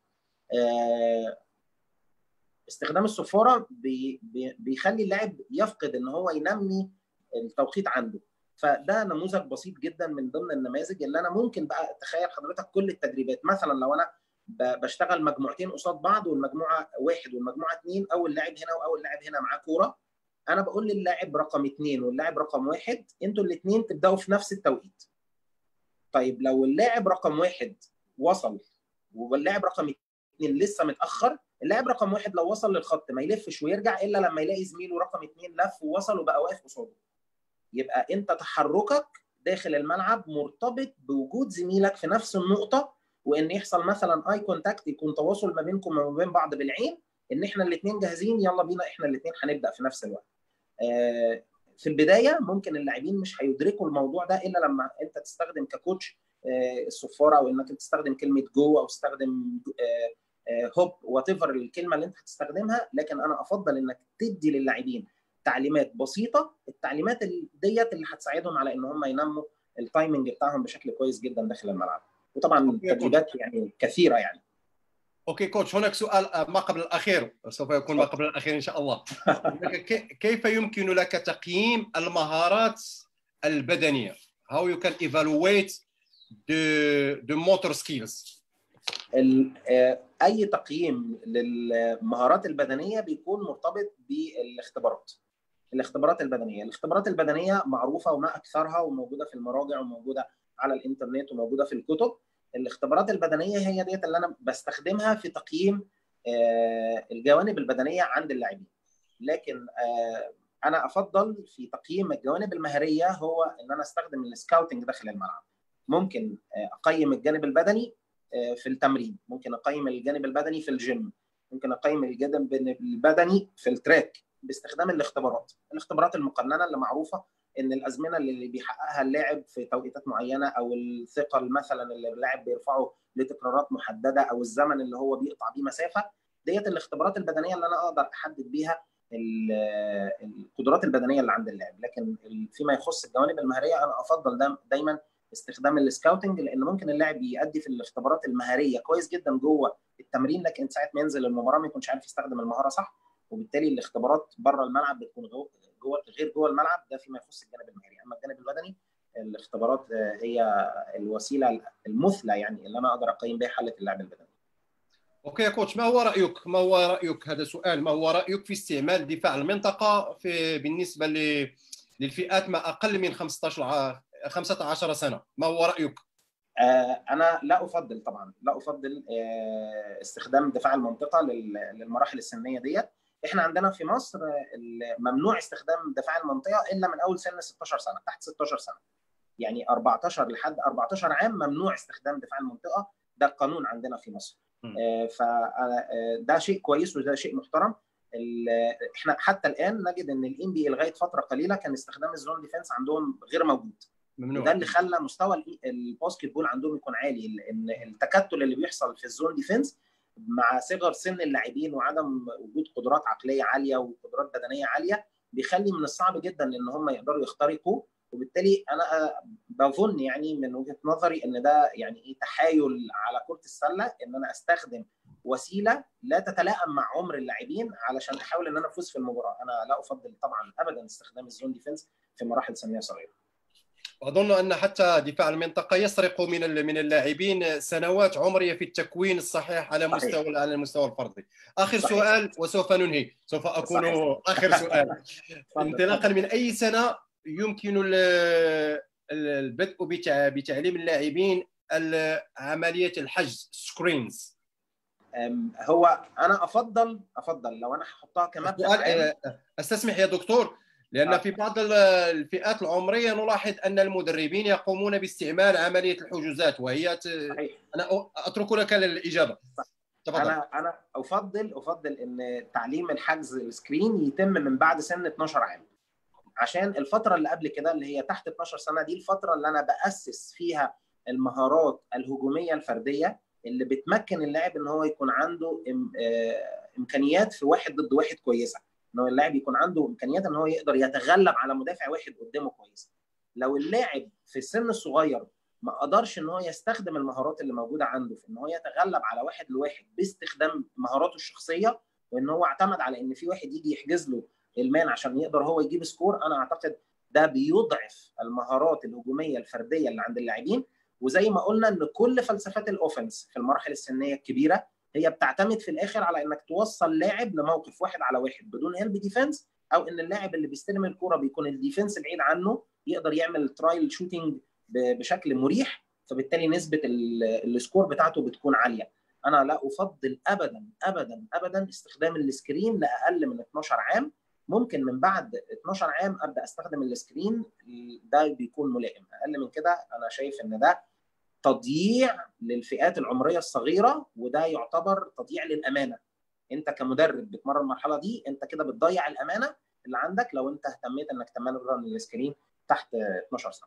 استخدام الصفاره بي بيخلي اللاعب يفقد ان هو ينمي التوقيت عنده فده نموذج بسيط جدا من ضمن النماذج اللي انا ممكن بقى تخيل حضرتك كل التدريبات مثلا لو انا بشتغل مجموعتين قصاد بعض والمجموعه واحد والمجموعه اثنين اول لاعب هنا واول لاعب هنا معاه كوره انا بقول للاعب رقم اثنين واللاعب رقم واحد انتوا الاثنين تبداوا في نفس التوقيت. طيب لو اللاعب رقم واحد وصل واللاعب رقم اثنين لسه متاخر اللاعب رقم واحد لو وصل للخط ما يلفش ويرجع الا لما يلاقي زميله رقم اثنين لف ووصل وبقى واقف قصاده. يبقى انت تحركك داخل الملعب مرتبط بوجود زميلك في نفس النقطه وان يحصل مثلا اي كونتاكت يكون تواصل ما بينكم وما بين بعض بالعين ان احنا الاثنين جاهزين يلا بينا احنا الاثنين هنبدا في نفس الوقت. في البدايه ممكن اللاعبين مش هيدركوا الموضوع ده الا لما انت تستخدم ككوتش الصفاره او انك تستخدم كلمه جو او تستخدم هوب وات ايفر الكلمه اللي انت هتستخدمها لكن انا افضل انك تدي للاعبين تعليمات بسيطه التعليمات ديت اللي هتساعدهم على ان هم ينموا التايمنج بتاعهم بشكل كويس جدا داخل الملعب وطبعا تدريبات يعني كثيره يعني اوكي كوتش هناك سؤال ما قبل الاخير سوف يكون ما قبل الاخير ان شاء الله كيف يمكن لك تقييم المهارات البدنيه how you can evaluate the the motor skills اي تقييم للمهارات البدنيه بيكون مرتبط بالاختبارات الاختبارات البدنيه الاختبارات البدنيه معروفه وما اكثرها وموجوده في المراجع وموجوده على الانترنت وموجوده في الكتب الاختبارات البدنيه هي ديت اللي انا بستخدمها في تقييم الجوانب البدنيه عند اللاعبين لكن انا افضل في تقييم الجوانب المهريه هو ان انا استخدم السكاوتنج داخل الملعب ممكن اقيم الجانب البدني في التمرين ممكن اقيم الجانب البدني في الجيم ممكن اقيم الجانب البدني في التراك باستخدام الاختبارات الاختبارات المقننه اللي معروفه ان الازمنه اللي بيحققها اللاعب في توقيتات معينه او الثقل مثلا اللي اللاعب بيرفعه لتكرارات محدده او الزمن اللي هو بيقطع بيه مسافه ديت الاختبارات البدنيه اللي انا اقدر احدد بيها القدرات البدنيه اللي عند اللاعب لكن فيما يخص الجوانب المهريه انا افضل دايما استخدام السكاوتنج لان ممكن اللاعب يؤدي في الاختبارات المهاريه كويس جدا جوه التمرين لكن ساعه ما ينزل المباراه ما يكونش عارف يستخدم المهاره صح وبالتالي الاختبارات بره الملعب بتكون جوه غير جوه الملعب ده فيما يخص الجانب المهاري اما الجانب البدني الاختبارات هي الوسيله المثلى يعني اللي انا اقدر اقيم بها حاله اللاعب البدني اوكي يا كوتش ما هو رايك ما هو رايك هذا سؤال ما هو رايك في استعمال دفاع المنطقه في بالنسبه للفئات ما اقل من 15 15 سنه ما هو رايك آه انا لا افضل طبعا لا افضل آه استخدام دفاع المنطقه للمراحل السنيه ديت احنا عندنا في مصر ممنوع استخدام دفاع المنطقه الا من اول سن 16 سنه تحت 16 سنه يعني 14 لحد 14 عام ممنوع استخدام دفاع المنطقه ده القانون عندنا في مصر آه فده شيء كويس وده شيء محترم احنا حتى الان نجد ان الام بي لغايه فتره قليله كان استخدام الزون ديفense عندهم غير موجود ممنوع وده اللي خلى مستوى الباسكت بول عندهم يكون عالي لان التكتل اللي بيحصل في الزون ديفنس مع صغر سن اللاعبين وعدم وجود قدرات عقليه عاليه وقدرات بدنيه عاليه بيخلي من الصعب جدا ان هم يقدروا يخترقوا وبالتالي انا بظن يعني من وجهه نظري ان ده يعني ايه تحايل على كره السله ان انا استخدم وسيله لا تتلائم مع عمر اللاعبين علشان احاول ان انا افوز في المباراه انا لا افضل طبعا ابدا استخدام الزون ديفنس في مراحل سنيه صغيره واظن ان حتى دفاع المنطقه يسرق من من اللاعبين سنوات عمريه في التكوين الصحيح على صحيح. مستوى على المستوى الفردي اخر صحيح. سؤال وسوف ننهي سوف اكون صحيح. اخر سؤال انطلاقا من اي سنه يمكن البدء بتعليم اللاعبين عمليه الحجز سكرينز هو انا افضل افضل لو انا هحطها كمبدا استسمح يا دكتور لان آه. في بعض الفئات العمريه نلاحظ ان المدربين يقومون باستعمال عمليه الحجوزات وهي ت... صحيح. انا اترك لك الاجابه تفضل. انا انا افضل افضل ان تعليم الحجز السكرين يتم من بعد سن 12 عام عشان الفتره اللي قبل كده اللي هي تحت 12 سنه دي الفتره اللي انا باسس فيها المهارات الهجوميه الفرديه اللي بتمكن اللاعب ان هو يكون عنده امكانيات في واحد ضد واحد كويسه ان هو اللاعب يكون عنده امكانيات ان هو يقدر يتغلب على مدافع واحد قدامه كويس لو اللاعب في السن الصغير ما قدرش ان هو يستخدم المهارات اللي موجوده عنده في ان هو يتغلب على واحد لواحد باستخدام مهاراته الشخصيه وان هو اعتمد على ان في واحد يجي يحجز له المان عشان يقدر هو يجيب سكور انا اعتقد ده بيضعف المهارات الهجوميه الفرديه اللي عند اللاعبين وزي ما قلنا ان كل فلسفات الاوفنس في المراحل السنيه الكبيره هي بتعتمد في الاخر على انك توصل لاعب لموقف واحد على واحد بدون هيلب ديفense او ان اللاعب اللي بيستلم الكوره بيكون الديفنس بعيد عنه يقدر يعمل ترايل شوتنج بشكل مريح فبالتالي نسبه السكور بتاعته بتكون عاليه انا لا افضل ابدا ابدا ابدا استخدام السكرين لاقل من 12 عام ممكن من بعد 12 عام ابدا استخدم السكرين ده بيكون ملائم اقل من كده انا شايف ان ده تضييع للفئات العمريه الصغيره وده يعتبر تضييع للامانه انت كمدرب بتمرن المرحله دي انت كده بتضيع الامانه اللي عندك لو انت اهتميت انك تمرن السكرين تحت 12 سنه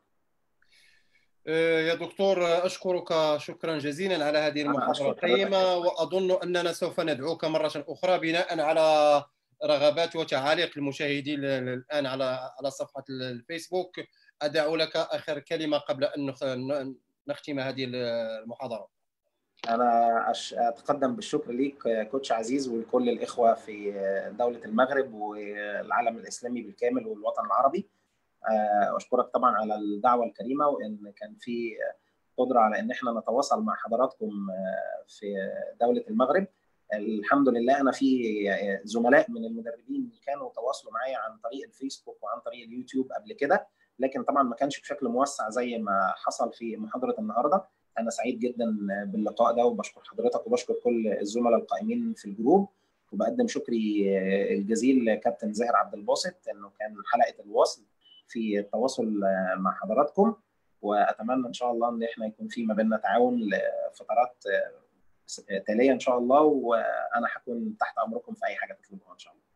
يا دكتور اشكرك شكرا جزيلا على هذه المحاضره القيمه واظن اننا سوف ندعوك مره اخرى بناء على رغبات وتعاليق المشاهدين الان على على صفحه الفيسبوك ادع لك اخر كلمه قبل ان نختم هذه المحاضره انا اتقدم بالشكر ليك كوتش عزيز ولكل الاخوه في دوله المغرب والعالم الاسلامي بالكامل والوطن العربي واشكرك طبعا على الدعوه الكريمه وان كان في قدره على ان احنا نتواصل مع حضراتكم في دوله المغرب الحمد لله انا في زملاء من المدربين كانوا تواصلوا معايا عن طريق الفيسبوك وعن طريق اليوتيوب قبل كده لكن طبعا ما كانش بشكل موسع زي ما حصل في محاضره النهارده انا سعيد جدا باللقاء ده وبشكر حضرتك وبشكر كل الزملاء القائمين في الجروب وبقدم شكري الجزيل لكابتن زاهر عبد الباسط انه كان حلقه الوصل في التواصل مع حضراتكم واتمنى ان شاء الله ان احنا يكون في ما بيننا تعاون لفترات تاليه ان شاء الله وانا هكون تحت امركم في اي حاجه تطلبوها ان شاء الله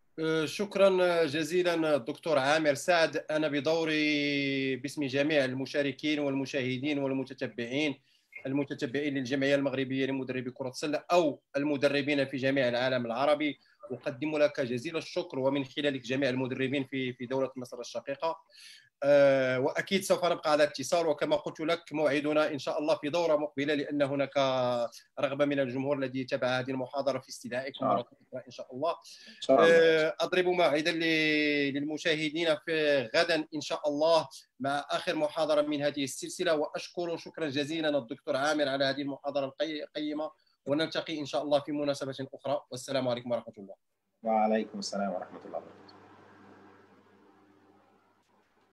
شكرا جزيلا دكتور عامر سعد انا بدوري باسم جميع المشاركين والمشاهدين والمتتبعين المتتبعين للجمعيه المغربيه لمدربي كره السله او المدربين في جميع العالم العربي اقدم لك جزيل الشكر ومن خلالك جميع المدربين في في دوله مصر الشقيقه أه واكيد سوف نبقى على اتصال وكما قلت لك موعدنا ان شاء الله في دوره مقبله لان هناك رغبه من الجمهور الذي يتابع هذه المحاضره في استدعائكم مره اخرى ان شاء الله أه اضرب موعدا للمشاهدين في غدا ان شاء الله مع اخر محاضره من هذه السلسله واشكر شكرا جزيلا الدكتور عامر على هذه المحاضره القيمه ونلتقي ان شاء الله في مناسبه اخرى والسلام عليكم ورحمه الله وعليكم السلام ورحمه الله وبركاته